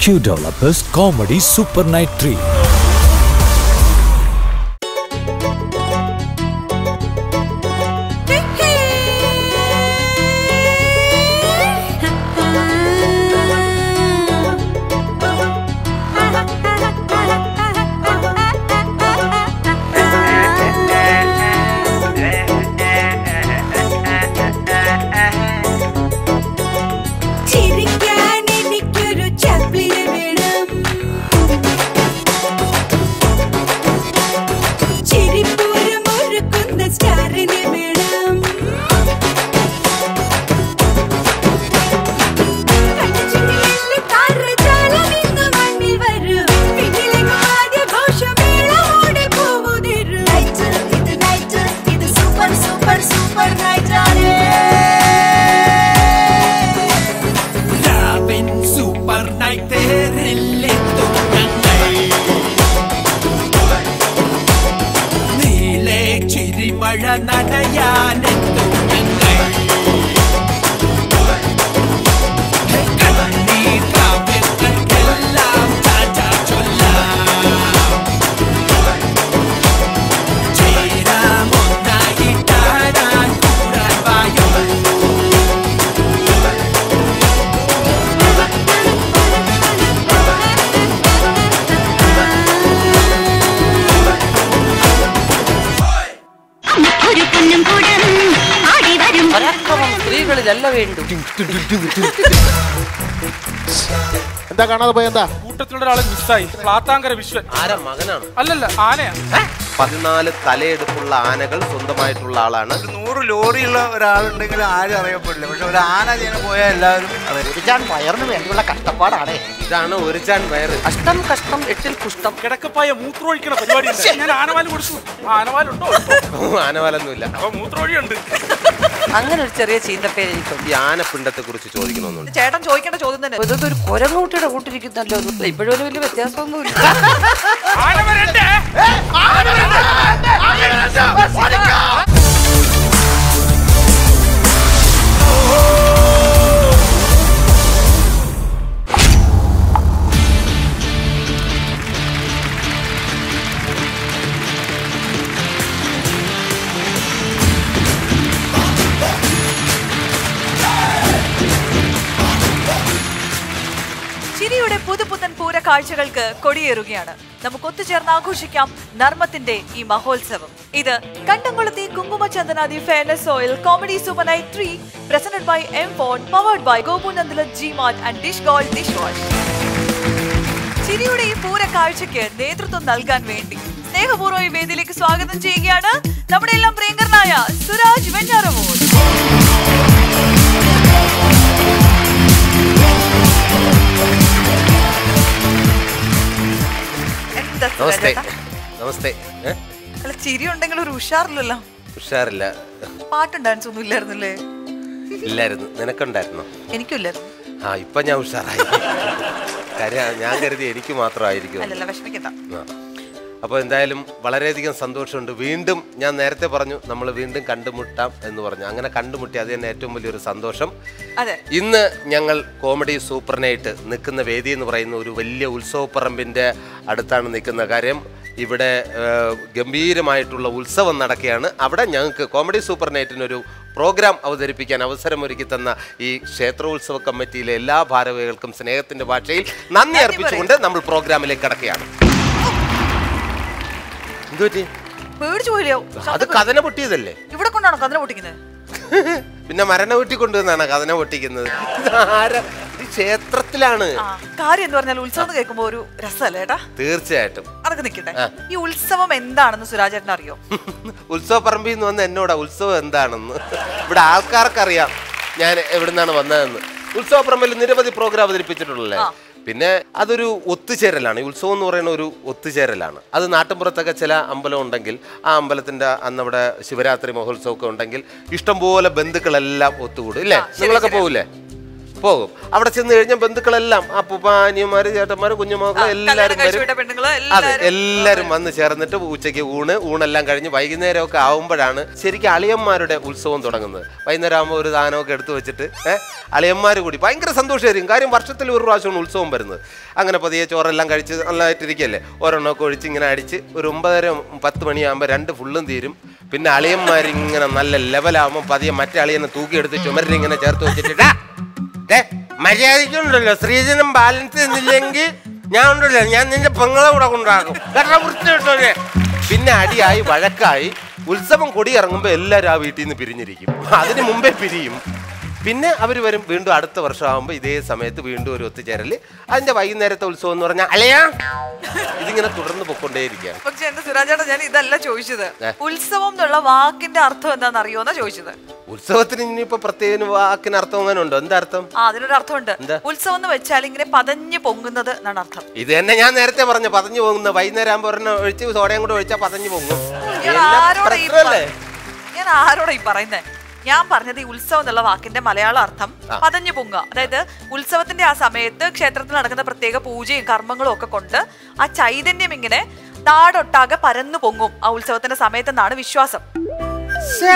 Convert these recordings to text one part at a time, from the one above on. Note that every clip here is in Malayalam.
Q Developers Comedy Super Night 3. ചിരിക്കാൻ എനിക്കൊരു ചപ്ലിന് വേണം ചിരിപ്പൂരം ഒരുക്കുന്ന സ്റ്റാറിന് വേണം കണ്ണുചിമ്മിയെല്ലാം താരജാലം ഇന്ന് മണ്ണിൽ വരും. പിന്നിലെങ്ങും ആദ്യഘോഷമേളമോടെ പോവുതിരും. Night, ഇത് night, ഇത് super, super, super night ആണ്. രാവിൻ സൂപ്പർ നൈറ്റേറിലെത്തും ഞങ്ങൾ നീലെ ചിരിമഴ നനയാനെത്തും ഞങ്ങൾ കണ്ണീർ കാവ്യങ്ങൾക്കെല്ലാം ചാച്ചാ ചൊല്ലാം ചേരാമൊന്നായിട്ടാടാൻ കൂടാൻ വായോ ഒരു പൊന്നും കൂടം ആടി വരും പരാക്രമം സ്ത്രീകളിലല്ല വേണ്ടു എന്താ കാണാതെ പോയ എന്താ കൂട്ടത്തിലുള്ള ഒരാളെ മിസ്സായി പ്ലാത്താങ്കര വിശ്വൻ ആരാ മകനാണ് അല്ലല്ല ആനയാ പതിനാല് തലയെടുപ്പുള്ള ആനകൾ സ്വന്തമായിട്ടുള്ള ആളാണ് നൂറ് ലോറിയുള്ള ഒരാളുണ്ടെങ്കിൽ ആരും അറിയപ്പെടില്ല പക്ഷെ ഒരു ആന ചെയ്യുന്ന പോയാൽ എല്ലാവരും അറിയാം വയറിന് വേണ്ടിയുള്ള കഷ്ടപ്പാടാണ് ഇതാണ് ഒരു ചാൻ വയറ് കഷ്ടം കഷ്ടം എട്ടിൽ കുഷ്ടം കിടക്കപ്പായ മൂത്രമൊഴിക്കണ പരിപാടി ഉണ്ട്. ഞാൻ ആനവാല് കൊടുത്തു ആ, ആനവാലുണ്ടോ ആനവലൊന്നുമില്ല അപ്പൊ മൂത്രമൊഴിയുണ്ട് അങ്ങനെ ഒരു ചെറിയ ചീന്തപ്പേര് എനിക്കുണ്ട് ഈ ആനപ്പിണ്ടത്തെ കുറിച്ച് ചോദിക്കണമെന്നുണ്ട് ചേട്ടൻ ചോദിക്കേണ്ട ചോദ്യം തന്നെ ഇതൊക്കെ ഒരു കുരങ്ങൂട്ടിയുടെ കൂട്ടിരിക്കുന്നല്ലോ ഇപ്പോഴും ഒരു വലിയ വ്യത്യാസമൊന്നുമില്ല ആന വരണ്ടേ ചിരിയുടെ പുതുപുത്തൻ പൂര കാഴ്ചകൾക്ക് കൊടിയേറുകയാണ് നമുക്ക് ഒത്തുചേർന്ന് ആഘോഷിക്കാം നർമ്മത്തിന്റെ ഈ മഹോത്സവം ഇത് കണ്ടംകുളത്തെ Kunkumachandanadi fairness oil comedy super night three presented by M phone powered by Gopunandala G mart and dish gold dish wash ചിരിയുടെ ഈ പൂര കാഴ്ചയ്ക്ക് നേതൃത്വം നൽകാൻ വേണ്ടി സ്നേഹപൂർവ്വം ഈ വേദിയിലേക്ക് സ്വാഗതം ചെയ്യുകയാണ് നമ്മുടെ എല്ലാം പ്രിയങ്കരനായ സുരാജ് വെഞ്ഞാറമൂർ എന്താ സുരാജ് നമസ്തേ ഏട്ടാ? നമസ്തേ ഏ? അല്ല ചിരി ഉണ്ടെങ്കിൽ ഒരു ഉഷാറില്ലല്ലോ ഉഷാറില്ല പാട്ടും ഡാൻസ് ഒന്നും ഇല്ലായിരുന്നല്ലേ ഇല്ലായിരുന്നു നിനക്കുണ്ടായിരുന്നോ എനിക്കില്ലായിരുന്നു ആ ഇപ്പൊ ഞാൻ ഉഷാറായി കാര്യം ഞാൻ കരുതി എനിക്ക് മാത്രമായിരിക്കും അല്ലല്ല വിഷമിക്കണ്ട അപ്പോൾ എന്തായാലും വളരെയധികം സന്തോഷമുണ്ട് വീണ്ടും ഞാൻ നേരത്തെ പറഞ്ഞു നമ്മൾ വീണ്ടും കണ്ടുമുട്ടാം എന്ന് പറഞ്ഞു അങ്ങനെ കണ്ടുമുട്ടി അത് തന്നെ ഏറ്റവും വലിയൊരു സന്തോഷം അതെ ഇന്ന് ഞങ്ങൾ കോമഡി സൂപ്പർ നൈറ്റ് നിൽക്കുന്ന വേദി എന്ന് പറയുന്ന ഒരു വലിയ ഉത്സവപ്പറമ്പിൻ്റെ അടുത്താണ് നിൽക്കുന്ന കാര്യം ഇവിടെ ഏഹ്, ഗംഭീരമായിട്ടുള്ള ഉത്സവം നടക്കുകയാണ് അവിടെ ഞങ്ങൾക്ക് കോമഡി സൂപ്പർ നൈറ്റിനൊരു പ്രോഗ്രാം അവതരിപ്പിക്കാൻ അവസരമൊരുക്കി തന്ന ഈ ക്ഷേത്രോത്സവ കമ്മിറ്റിയിലെ എല്ലാ ഭാരവാഹികൾക്കും സ്നേഹത്തിന്റെ ഭാഷയിൽ നന്ദി അർപ്പിച്ചുകൊണ്ട് നമ്മൾ പ്രോഗ്രാമിലേക്ക് കടക്കുകയാണ് എന്ത് പറ്റി പേടിച്ചു പോയില്ലയോ അത് കഥന പൊട്ടിയതല്ലേ ഇവിടെ കൊണ്ടാണോ കഥന പൊട്ടിക്കുന്നത് പിന്നെ മരണ വീട്ടിൽ കൊണ്ടുവന്നാണ് കഥന പൊട്ടിക്കുന്നത് ഇതാരാ? ഇത് ക്ഷേത്രത്തിലാണ് ആ കാര്യം എന്ന് പറഞ്ഞാൽ ഉത്സവം എന്ന് കേൾക്കുമ്പോ ഒരു രസമല്ലേ ഏട്ടാ തീർച്ചയായിട്ടും അതൊക്കെ നിൽക്കട്ടെ ആ. ഈ ഉത്സവം എന്താണെന്ന് സുരാജേട്ടൻ അറിയോ ഉത്സവ പറമ്പിൽ നിന്ന് വന്ന് എന്നോടാ ഉത്സവം എന്താണെന്ന് ഇവിടെ ആൾക്കാർക്കറിയാം ഞാൻ എവിടുന്നാണ് വന്നതെന്ന് ഉത്സവ പറമ്പിൽ നിരവധി പ്രോഗ്രാം അവതരിപ്പിച്ചിട്ടുള്ളല്ലേ പിന്നെ അതൊരു ഒത്തുചേരലാണ് ഈ ഉത്സവം എന്ന് പറയുന്ന ഒരു ഒത്തുചേരലാണ് അത് നാട്ടിൻപുറത്തൊക്കെ ചില അമ്പലം ഉണ്ടെങ്കിൽ ആ അമ്പലത്തിന്റെ അന്ന് അവിടെ ശിവരാത്രി മഹോത്സവമൊക്കെ ഉണ്ടെങ്കിൽ ഇഷ്ടംപോലെ ബന്ധുക്കളെല്ലാം ഒത്തുകൂടും ഇല്ലേ ആ, ശരി, നിങ്ങളൊക്കെ ശരി. പോകില്ലേ പോകും അവിടെ ചെന്ന് കഴിഞ്ഞ ബന്ധുക്കളെല്ലാം അപ്പൂപ്പ അനിയന്മാര് ചേട്ടന്മാര് കുഞ്ഞുമക്കൾ കല്യാണം എല്ലാരും കഴിച്ചു വരും വിട്ട പെണ്ണുങ്ങള് അതെ എല്ലാരും എല്ലാരും വന്ന് ചേർന്നിട്ട് ഉച്ചയ്ക്ക് ഊണ് ഊണെല്ലാം കഴിഞ്ഞ് വൈകുന്നേരം ഒക്കെ ആവുമ്പോഴാണ് ശരിക്കും അളിയന്മാരുടെ ഉത്സവം തുടങ്ങുന്നത് വൈകുന്നേരം ആകുമ്പോൾ ഒരു ദാനമൊക്കെ എടുത്തു വെച്ചിട്ട് ഏഹ് അളിയന്മാർ കൂടി ഭയങ്കര സന്തോഷമായിരിക്കും കാര്യം വർഷത്തിൽ ഒരു പ്രാവശ്യമാണ് ഉത്സവം വരുന്നത് അങ്ങനെ പതിയെ ചോറെല്ലാം കഴിച്ച് നല്ലതായിട്ടിരിക്കല്ലേ ഒരെണ്ണമൊക്കെ ഒഴിച്ച് ഇങ്ങനെ അടിച്ച് ഒരു ഒമ്പതര പത്ത് മണിയാകുമ്പോൾ രണ്ട് ഫുള്ളും തീരും പിന്നെ അളിയന്മാരിങ്ങനെ നല്ല ലെവലാകുമ്പോൾ പതിയെ മറ്റേ അളിയനെ തൂക്കിയെടുത്ത് ചുമരിലിങ്ങനെ ചേർത്ത് വെച്ചിട്ട് "ഡാ, ദേ, മര്യാദയ്ക്കുണ്ടല്ലോ സ്ത്രീജനം ബാലൻസ് ചെയ്യുന്നില്ലെങ്കിൽ ഞാൻ ഉണ്ടല്ലോ ഞാൻ നിന്റെ പെങ്ങളെ കൂടെ കൊണ്ടാക്കും കേട്ടോ വൃത്തി കേട്ടോനെ പിന്നെ അടിയായി വഴക്കായി ഉത്സവം കൊടിയിറങ്ങുമ്പോൾ എല്ലാവരും ആ വീട്ടിൽ നിന്ന് പിരിഞ്ഞിരിക്കും അതിന് മുമ്പേ പിരിയും പിന്നെ അവർ വരും വീണ്ടും അടുത്ത വർഷം ആകുമ്പോൾ ഇതേ സമയത്ത് വീണ്ടും ഒരു ഒത്തുചേരൽ അതിന്റെ വൈകുന്നേരത്തെ ഉത്സവം എന്ന് പറഞ്ഞാൽ അലയാ ഇതിങ്ങനെ തുടർന്ന് പൊക്കൊണ്ടേയിരിക്കുകയാണ് പക്ഷെ എന്റെ സുരാജേട്ടാ ഞാൻ ഇതല്ല ചോദിച്ചത് ഏ. ഉത്സവം എന്നുള്ള വാക്കിന്റെ അർത്ഥം എന്താണെന്ന് അറിയോന്നാ ചോദിച്ചത് ഉത്സവത്തിന് ഇനിയിപ്പോ പ്രത്യേക വാക്കിന് അർത്ഥം അങ്ങനെ ഉണ്ടോ എന്താ അർത്ഥം ആ അതിനൊരു അർത്ഥമുണ്ട് എന്താ? ഉത്സവം എന്ന് വെച്ചാൽ ഇങ്ങനെ പതഞ്ഞു പൊങ്ങുന്നത് എന്നാണ് അർത്ഥം ഇത് തന്നെ ഞാൻ നേരത്തെ പറഞ്ഞു പതഞ്ഞു പോകുന്ന വൈകുന്നേരം ആകുമ്പോൾ ഒരെണ്ണം ഒഴിച്ച് സോഡയും കൂടെ ഒഴിച്ചാൽ പതഞ്ഞു പോകും ഞാൻ എല്ലാം ആരോടാ ഈ പ്രശ്നമല്ലേ? പ- ഞാൻ ആരോടാ ഈ പറയുന്നേ ഞാൻ പറഞ്ഞത് ഈ ഉത്സവം എന്നുള്ള വാക്കിന്റെ മലയാള അർത്ഥം പതഞ്ഞു പൊങ്ങുക അതായത് ഉത്സവത്തിന്റെ ആ സമയത്ത് ക്ഷേത്രത്തിൽ നടക്കുന്ന പ്രത്യേക പൂജയും കർമ്മങ്ങളും ഒക്കെ കൊണ്ട് ആ ചൈതന്യം ഇങ്ങനെ നാടൊട്ടാകെ പരന്നു പൊങ്ങും ആ ഉത്സവത്തിന്റെ സമയത്തെന്നാണ് വിശ്വാസം ശ്ശേ.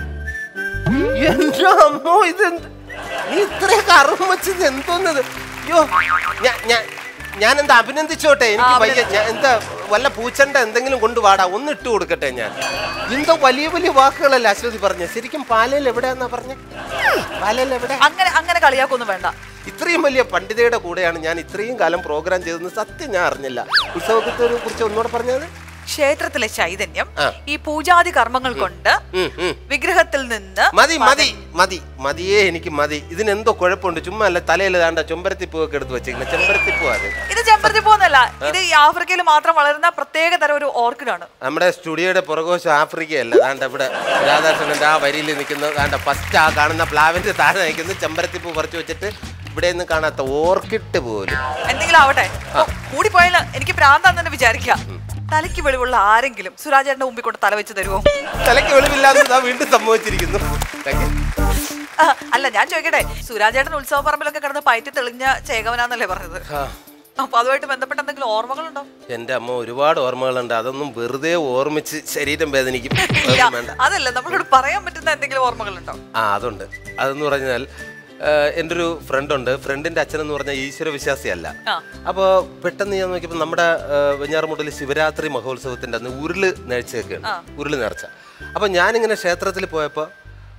എന്റെ അമ്മോ ഇതെന്ത് നീ ഇത്രയൊക്കെ അറിവ് വെച്ചത് എന്തോന്നത് അയ്യോ ഞാൻ ഞാൻ ഞാൻ എന്താ അഭിനന്ദിച്ചോട്ടെ എനിക്ക് ആ, വയ്യ ഞാൻ എന്താ വല്ല പൂച്ചണ്ട എന്തെങ്കിലും കൊണ്ടുപാടാ ഒന്ന് ഇട്ട് കൊടുക്കട്ടെ ഞാൻ എന്തോ വലിയ വലിയ വാക്കുകളല്ല അശ്വതി പറഞ്ഞ ശരിക്കും പാലയിൽ എവിടെയാന്നാ പറഞ്ഞ പാലയിൽ എവിടെ അങ്ങനെ അങ്ങനെ കളിയാക്കൊന്നും വേണ്ട ഇത്രയും വലിയ പണ്ഡിതയുടെ കൂടെയാണ് ഞാൻ ഇത്രയും കാലം പ്രോഗ്രാം ചെയ്തതെന്ന് സത്യം ഞാൻ അറിഞ്ഞില്ല ഉത്സവത്തെ കുറിച്ച് ഒന്നുകൂടെ പറഞ്ഞത് ക്ഷേത്രത്തിലെ ചൈതന്യം ആ. ഈ പൂജാതി കർമ്മങ്ങൾ കൊണ്ട് ഉം, ഉം. വിഗ്രഹത്തിൽ നിന്ന് മതി മതി മതി മതിയേ എനിക്ക് മതി ഇതിനെന്തോ കുഴപ്പമുണ്ട് ചുമ്മാ അല്ല തലയിൽ ദാണ്ട ചെമ്പരത്തിപ്പൂവൊക്കെ എടുത്ത് വെച്ചിരിക്കുന്നത് ചെമ്പരത്തിപ്പൂ അത് ഇത് ചെമ്പരത്തി പോകുന്നല്ല ഇത് ഈ ആഫ്രിക്കയിൽ മാത്രം വളരുന്ന പ്രത്യേക തരം ഒരു ഓർക്കിഡാണ് നമ്മുടെ സ്റ്റുഡിയോയുടെ പുറകോശം ആഫ്രിക്കയല്ല ദാണ്ട ഇവിടെ രാധാകൃഷ്ണന്റെ ആ വരിയിൽ നിൽക്കുന്ന ദാണ്ട ഫസ്റ്റ് ആ കാണുന്ന പ്ലാവിന്റെ താഴെ നിൽക്കുന്ന ചെമ്പരത്തിപ്പൂ പറിച്ചു വെച്ചിട്ട് ഇവിടെ നിന്ന് കാണാത്ത ഓർക്കിഡ് പോലും എന്തെങ്കിലും ആവട്ടെ ഓ, കൂടിപ്പോയാൽ എനിക്ക് ഭ്രാന്താന്ന് തന്നെ വിചാരിക്കാം തലയ്ക്ക് വെളിവുള്ള ആരെങ്കിലും സുരാജേട്ടന്റെ മുമ്പിൽ കൊണ്ട് തല വെച്ച് തരുമോ തലയ്ക്ക് വെളിവില്ലാതെ ഇതാ വീണ്ടും സംഭവിച്ചിരിക്കുന്നു Thank you. ആ, അല്ല ഞാൻ ചോദിക്കട്ടെ സുരാജേട്ടൻ ഉത്സവ പറമ്പിലൊക്കെ കിടന്ന് പയറ്റി തെളിഞ്ഞ ചേകവനാന്നല്ലേ പറഞ്ഞത് ആ, അപ്പൊ അതുമായിട്ട് ബന്ധപ്പെട്ട എന്തെങ്കിലും ഓർമ്മകളുണ്ടോ എന്റെ അമ്മ ഒരുപാട് ഓർമ്മകളുണ്ട് അതൊന്നും വെറുതെ ഓർമ്മിച്ച് ശരീരം വേദനിക്കും ഇല്ല അതൊന്നും വേണ്ട അതല്ല നമ്മളോട് പറയാൻ പറ്റുന്ന എന്തെങ്കിലും ഓർമ്മകളുണ്ടോ ആ അതുണ്ട് അതെന്ന് പറഞ്ഞാൽ ആ, എൻ്റെ ഒരു ഫ്രണ്ട് ഉണ്ട് ഫ്രണ്ടിന്റെ അച്ഛൻ എന്ന് പറഞ്ഞാൽ ഈശ്വര വിശ്വാസിയല്ല ആ. അപ്പോൾ പെട്ടെന്ന് ഞാൻ നോക്കിയപ്പോൾ നമ്മുടെ ആ, വെഞ്ഞാറമൂട്ടിൽ ശിവരാത്രി മഹോത്സവത്തിന്റെ അന്ന് ഉരുള് നേർച്ചയൊക്കെയാണ് ഉരുള് നേർച്ച അപ്പോൾ ഞാനിങ്ങനെ ക്ഷേത്രത്തിൽ പോയപ്പോൾ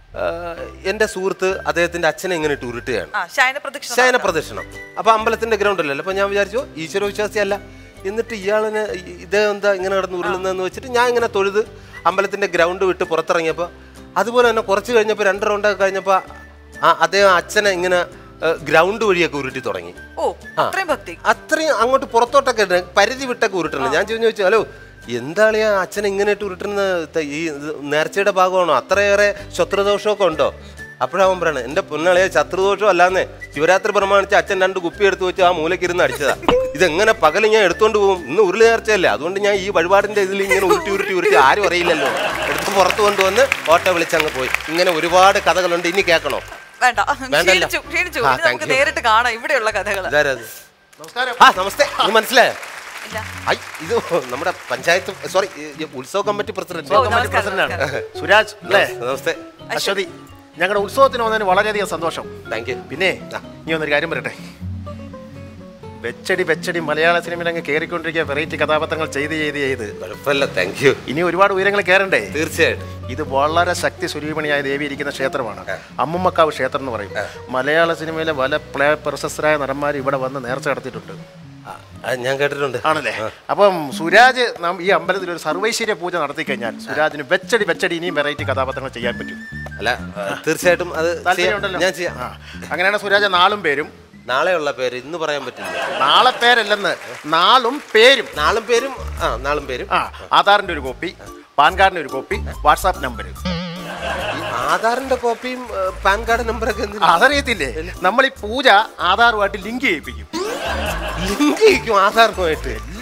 എൻ്റെ സുഹൃത്ത് അദ്ദേഹത്തിന്റെ അച്ഛനെ ഇങ്ങനെ ഇട്ട് ഉരുട്ടുകയാണ് ആ ശയന പ്രദക്ഷിണ ശയന പ്രദക്ഷിണം അപ്പൊ അമ്പലത്തിന്റെ ഗ്രൗണ്ടിലല്ലോ അപ്പൊ ഞാൻ വിചാരിച്ചു ഈശ്വര വിശ്വാസിയല്ല എന്നിട്ട് ഇയാളിന് ഇതേ എന്താ ഇങ്ങനെ കിടന്ന് ഉരുളുന്നതെന്ന് വെച്ചിട്ട് ഞാൻ ഇങ്ങനെ തൊഴുത് അമ്പലത്തിന്റെ ഗ്രൗണ്ട് വിട്ട് പുറത്തിറങ്ങിയപ്പോൾ അതുപോലെ തന്നെ കുറച്ച് കഴിഞ്ഞപ്പോൾ രണ്ട് റൗണ്ടൊക്കെ കഴിഞ്ഞപ്പോൾ ആ അദ്ദേഹം അച്ഛനെ ഇങ്ങനെ ഗ്രൗണ്ട് വഴിയൊക്കെ ഉരുട്ടി തുടങ്ങി ഓ അത്രയും ഭക്തി അത്രയും അങ്ങോട്ട് പുറത്തോട്ടൊക്കെ ഇടണം. പരിധി വിട്ടൊക്കെ ഉരുട്ടണം ഞാൻ ചോദിച്ചു ചോദിച്ചു ഹലോ എന്താളിയാ അച്ഛൻ ഇങ്ങനെ ഇട്ട് ഉരുട്ടുന്ന ത- ഈ ഇത് നേർച്ചയുടെ ഭാഗമാണോ അത്രയേറെ ശത്രുദോഷമൊക്കെ ഉണ്ടോ അപ്പോഴാവൻ പറയണേ എന്റെ പൊന്നളിയെ ശത്രുദോഷം അല്ലാന്നേ ശിവരാത്രി പ്രമാണിച്ച് അച്ഛൻ രണ്ട് കുപ്പി എടുത്തു വെച്ച് ആ മൂലക്കിരുന്ന് അടിച്ചതാ ഇതെങ്ങനെ പകല് ഞാൻ എടുത്തോണ്ട് പോകും ഇന്ന് ഉരുളി നേർച്ചയല്ലേ അതുകൊണ്ട് ഞാൻ ഈ വഴിപാടിന്റെ ഇതിൽ ഇങ്ങനെ ഉരുട്ടി ഉരുട്ടി ഉരുട്ടി ആരും അറിയില്ലല്ലോ എടുത്ത് പുറത്ത് കൊണ്ടുവന്ന് ഓട്ടോ വിളിച്ചങ്ങ് പോയി ഇങ്ങനെ ഒരുപാട് കഥകളുണ്ട് ഇനി കേൾക്കണോ വേണ്ട വേണ്ടല്ലോ. ക്ഷീണിച്ചു ക്ഷീണിച്ചു ആ, ഇനി thank നമുക്ക് you. നേരിട്ട് കാണാം ഇവിടെയുള്ള കഥകൾ ഇതാരാ ഇത്? നമസ്കാരം ആ നമസ്തേ ഇത് മനസ്സിലായോ ഇല്ല. ഐ ഇത് നമ്മുടെ പഞ്ചായത്ത് സോറി ഉത്സവ കമ്മിറ്റി പ്രസിഡന്റ് ഓ, നമസ്കാരം, നമസ്കാരം. സുരാജ് അല്ലേ നമസ്തേ അശ്വതി ഞങ്ങളുടെ ഉത്സവത്തിന് വന്നതിന് വളരെയധികം സന്തോഷം താങ്ക് യു പിന്നെ നീ ഒന്നൊരു കാര്യം പറയട്ടെ വെച്ചടി വെച്ചടി മലയാള സിനിമയിൽ അങ്ങ് കയറിക്കൊണ്ടിരിക്കുക വെറൈറ്റി കഥാപാത്രങ്ങൾ ചെയ്ത് ചെയ്ത് ചെയ്ത് കുഴപ്പമില്ല താങ്ക് യു ഇനി ഒരുപാട് ഉയരങ്ങൾ കയറണ്ടേ തീർച്ചയായിട്ടും ഇത് വളരെ ശക്തി സ്വരൂപിണിയായ ദേവി ഇരിക്കുന്ന ക്ഷേത്രമാണ് അമ്മുമ്മക്കാവ് ക്ഷേത്രം എന്ന് പറയും മലയാള സിനിമയിലെ പല പ്ലേ പ്രശസ്തരായ നടന്മാർ ഇവിടെ വന്ന് നേർച്ച നടത്തിയിട്ടുണ്ട് ആ, അത് ഞാൻ കേട്ടിട്ടുണ്ട് ആണല്ലേ അപ്പം സുരാജ് നാം ഈ അമ്പലത്തിൽ ഒരു സർവൈശ്വര്യ പൂജ നടത്തി കഴിഞ്ഞാൽ സുരാജിന് വെച്ചടി വെച്ചടി ഇനിയും വെറൈറ്റി കഥാപാത്രങ്ങൾ ചെയ്യാൻ പറ്റും അല്ല ആ, തീർച്ചയായിട്ടും അത് ചെയ്യാം. താല്പര്യമുണ്ടല്ലോ ഞാൻ ചെയ്യാം ആ. അങ്ങനെയാണ് സുരാജ് നാളും പേരും നാളെയുള്ള പേര് ഇന്ന് പറയാൻ പറ്റില്ല നാളെ പേരല്ലെന്ന് നാളും പേരും നാളും പേരും ആ നാളും പേരും ആ ആധാറിന്റെ ഒരു കോപ്പി പാൻ കാർഡിന്റെ ഒരു കോപ്പി വാട്സാപ്പ് നമ്പർ ഈ ആധാറിന്റെ കോപ്പിയും ആ, പാൻ കാർഡ് നമ്പറൊക്കെ എന്തിനാ അതറിയത്തില്ലേ നമ്മൾ ഈ പൂജ ആധാറുമായിട്ട് ലിങ്ക് ചെയ്യിപ്പിക്കും ലിങ്ക് ചെയ്യിക്കും ആധാറുമായിട്ട്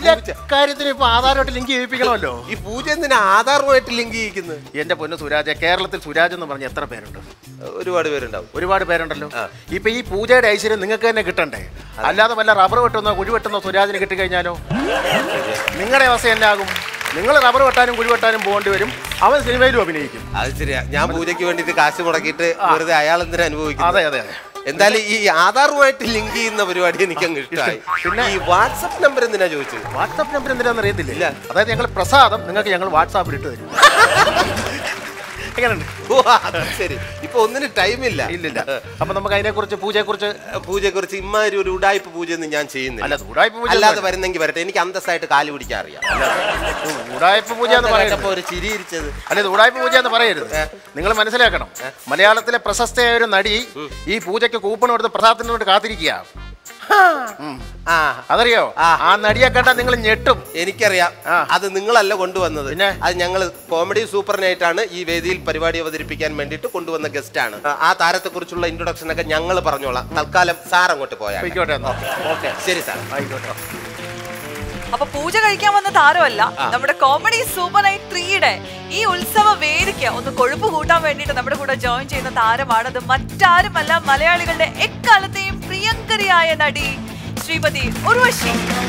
എല്ലാ കാര്യത്തിനും ഇപ്പൊ ആധാരമായിട്ട് ലിങ്ക് ചെയ്യിപ്പിക്കണമല്ലോ ഈ പൂജ എന്തിനാ ആധാറുമായിട്ട് ലിങ്ക് ചെയ്യിക്കുന്നത് എന്റെ പൊന്ന് സുരാജ് കേരളത്തിൽ സുരാജ് എന്ന് പറഞ്ഞ എത്ര പേരുണ്ട് ഒരുപാട് പേരുണ്ടാവും ഒരുപാട് പേരുണ്ടല്ലോ ഇപ്പൊ ഈ പൂജയുടെ ഐശ്വര്യം നിങ്ങൾക്ക് തന്നെ കിട്ടണ്ടേ അല്ലാതെ വല്ല റബ്ബർ വെട്ടുന്നോ കുഴി വെട്ടുന്നോ സുരാജിന് കിട്ടിക്കഴിഞ്ഞാലോ നിങ്ങളുടെ അവസ്ഥ എന്നാകും നിങ്ങൾ റബ്ബർ വെട്ടാനും കുഴി വെട്ടാനും പോകേണ്ടി വരും അവൻ സിനിമയിലും അഭിനയിക്കും അത് ശരിയാ ഞാൻ പൂജയ്ക്ക് വേണ്ടിട്ട് കാശ് മുടക്കിയിട്ട് വെറുതെ അയാൾ എന്തിനാ അനുഭവിക്കുന്നത് അതെ അതെ അതെ എന്തായാലും ഈ ആധാറുമായിട്ട് ലിങ്ക് ചെയ്യുന്ന പരിപാടി എനിക്ക് അങ്ങ് ഇഷ്ടമായി പിന്നെ ഈ വാട്സപ്പ് നമ്പർ എന്തിനാ ചോദിച്ചത് വാട്സാപ്പ് നമ്പർ എന്തിനാന്ന് അറിയത്തില്ല അതായത് ഞങ്ങൾ പ്രസാദം നിങ്ങൾക്ക് ഞങ്ങൾ വാട്സാപ്പിൽ ഇട്ട് തരും എങ്ങനെയുണ്ട് ഓ അത് ശരി ഇപ്പൊ ഒന്നിന് ടൈമില്ല ഇല്ലില്ല അപ്പൊ നമുക്ക് അതിനെ കുറിച്ച് പൂജയെ കുറിച്ച് പൂജയെ കുറിച്ച് ഇമ്മാതിരി ഒരു ഉടായ്പ പൂജയൊന്നും ഞാൻ ചെയ്യുന്നില്ല അല്ല ഉടായ്പ പൂജ അല്ലാതെ വരുന്നെങ്കിൽ വരട്ടെ എനിക്ക് അന്തസ്സായിട്ട് കാല് പിടിക്കാൻ അറിയാം ഉടായ്പ പൂജ എന്ന് കേട്ടപ്പോ പറയുന്നത് ഒരു ചിരി ഇരിച്ചത് അല്ല ഇത് ഉടായ്പ പൂജ എന്ന് പറയരുത് നിങ്ങൾ മനസ്സിലാക്കണം മലയാളത്തിലെ പ്രശസ്തയായ ഒരു നടി ഈ പൂജയ്ക്ക് കൂപ്പൺ കൊടുത്ത് പ്രസാദത്തിന് വേണ്ടി കാത്തിരിക്കുക ഉം. ആ അതറിയോ ആ നടിയെ കണ്ടാൽ നിങ്ങൾ ഞെട്ടും എനിക്കറിയാം ആ. അത് നിങ്ങളല്ല കൊണ്ടുവന്നത് പിന്നെ? അത് ഞങ്ങൾ കോമഡി സൂപ്പർ നൈറ്റ് ആണ് ഈ വേദിയിൽ പരിപാടി അവതരിപ്പിക്കാൻ വേണ്ടിയിട്ട് കൊണ്ടുവന്ന ഗസ്റ്റ് ആണ് ആ താരത്തെ കുറിച്ചുള്ള ഇൻട്രൊഡക്ഷൻ ഒക്കെ ഞങ്ങൾ പറഞ്ഞോളാം തൽക്കാലം സാർ അങ്ങോട്ട് പോയാൽ പോയിക്കോട്ടെ എന്നാ. ഓക്കെ ശരി സാർ ആയിക്കോട്ടെ അപ്പൊ പൂജ കഴിക്കാൻ വന്ന താരമല്ല നമ്മുടെ കോമഡി സൂപ്പർ നൈറ്റ് ത്രീയുടെ ഈ ഉത്സവ വേദിക്ക് ഒന്ന് കൊഴുപ്പ് കൂട്ടാൻ വേണ്ടിയിട്ട് നമ്മുടെ കൂടെ ജോയിൻ ചെയ്യുന്ന താരമാണ് അത് മറ്റാരുമല്ല മലയാളികളുടെ എക്കാലത്തെയും പ്രിയങ്കരിയായ നടി ശ്രീമതി ഉർവശി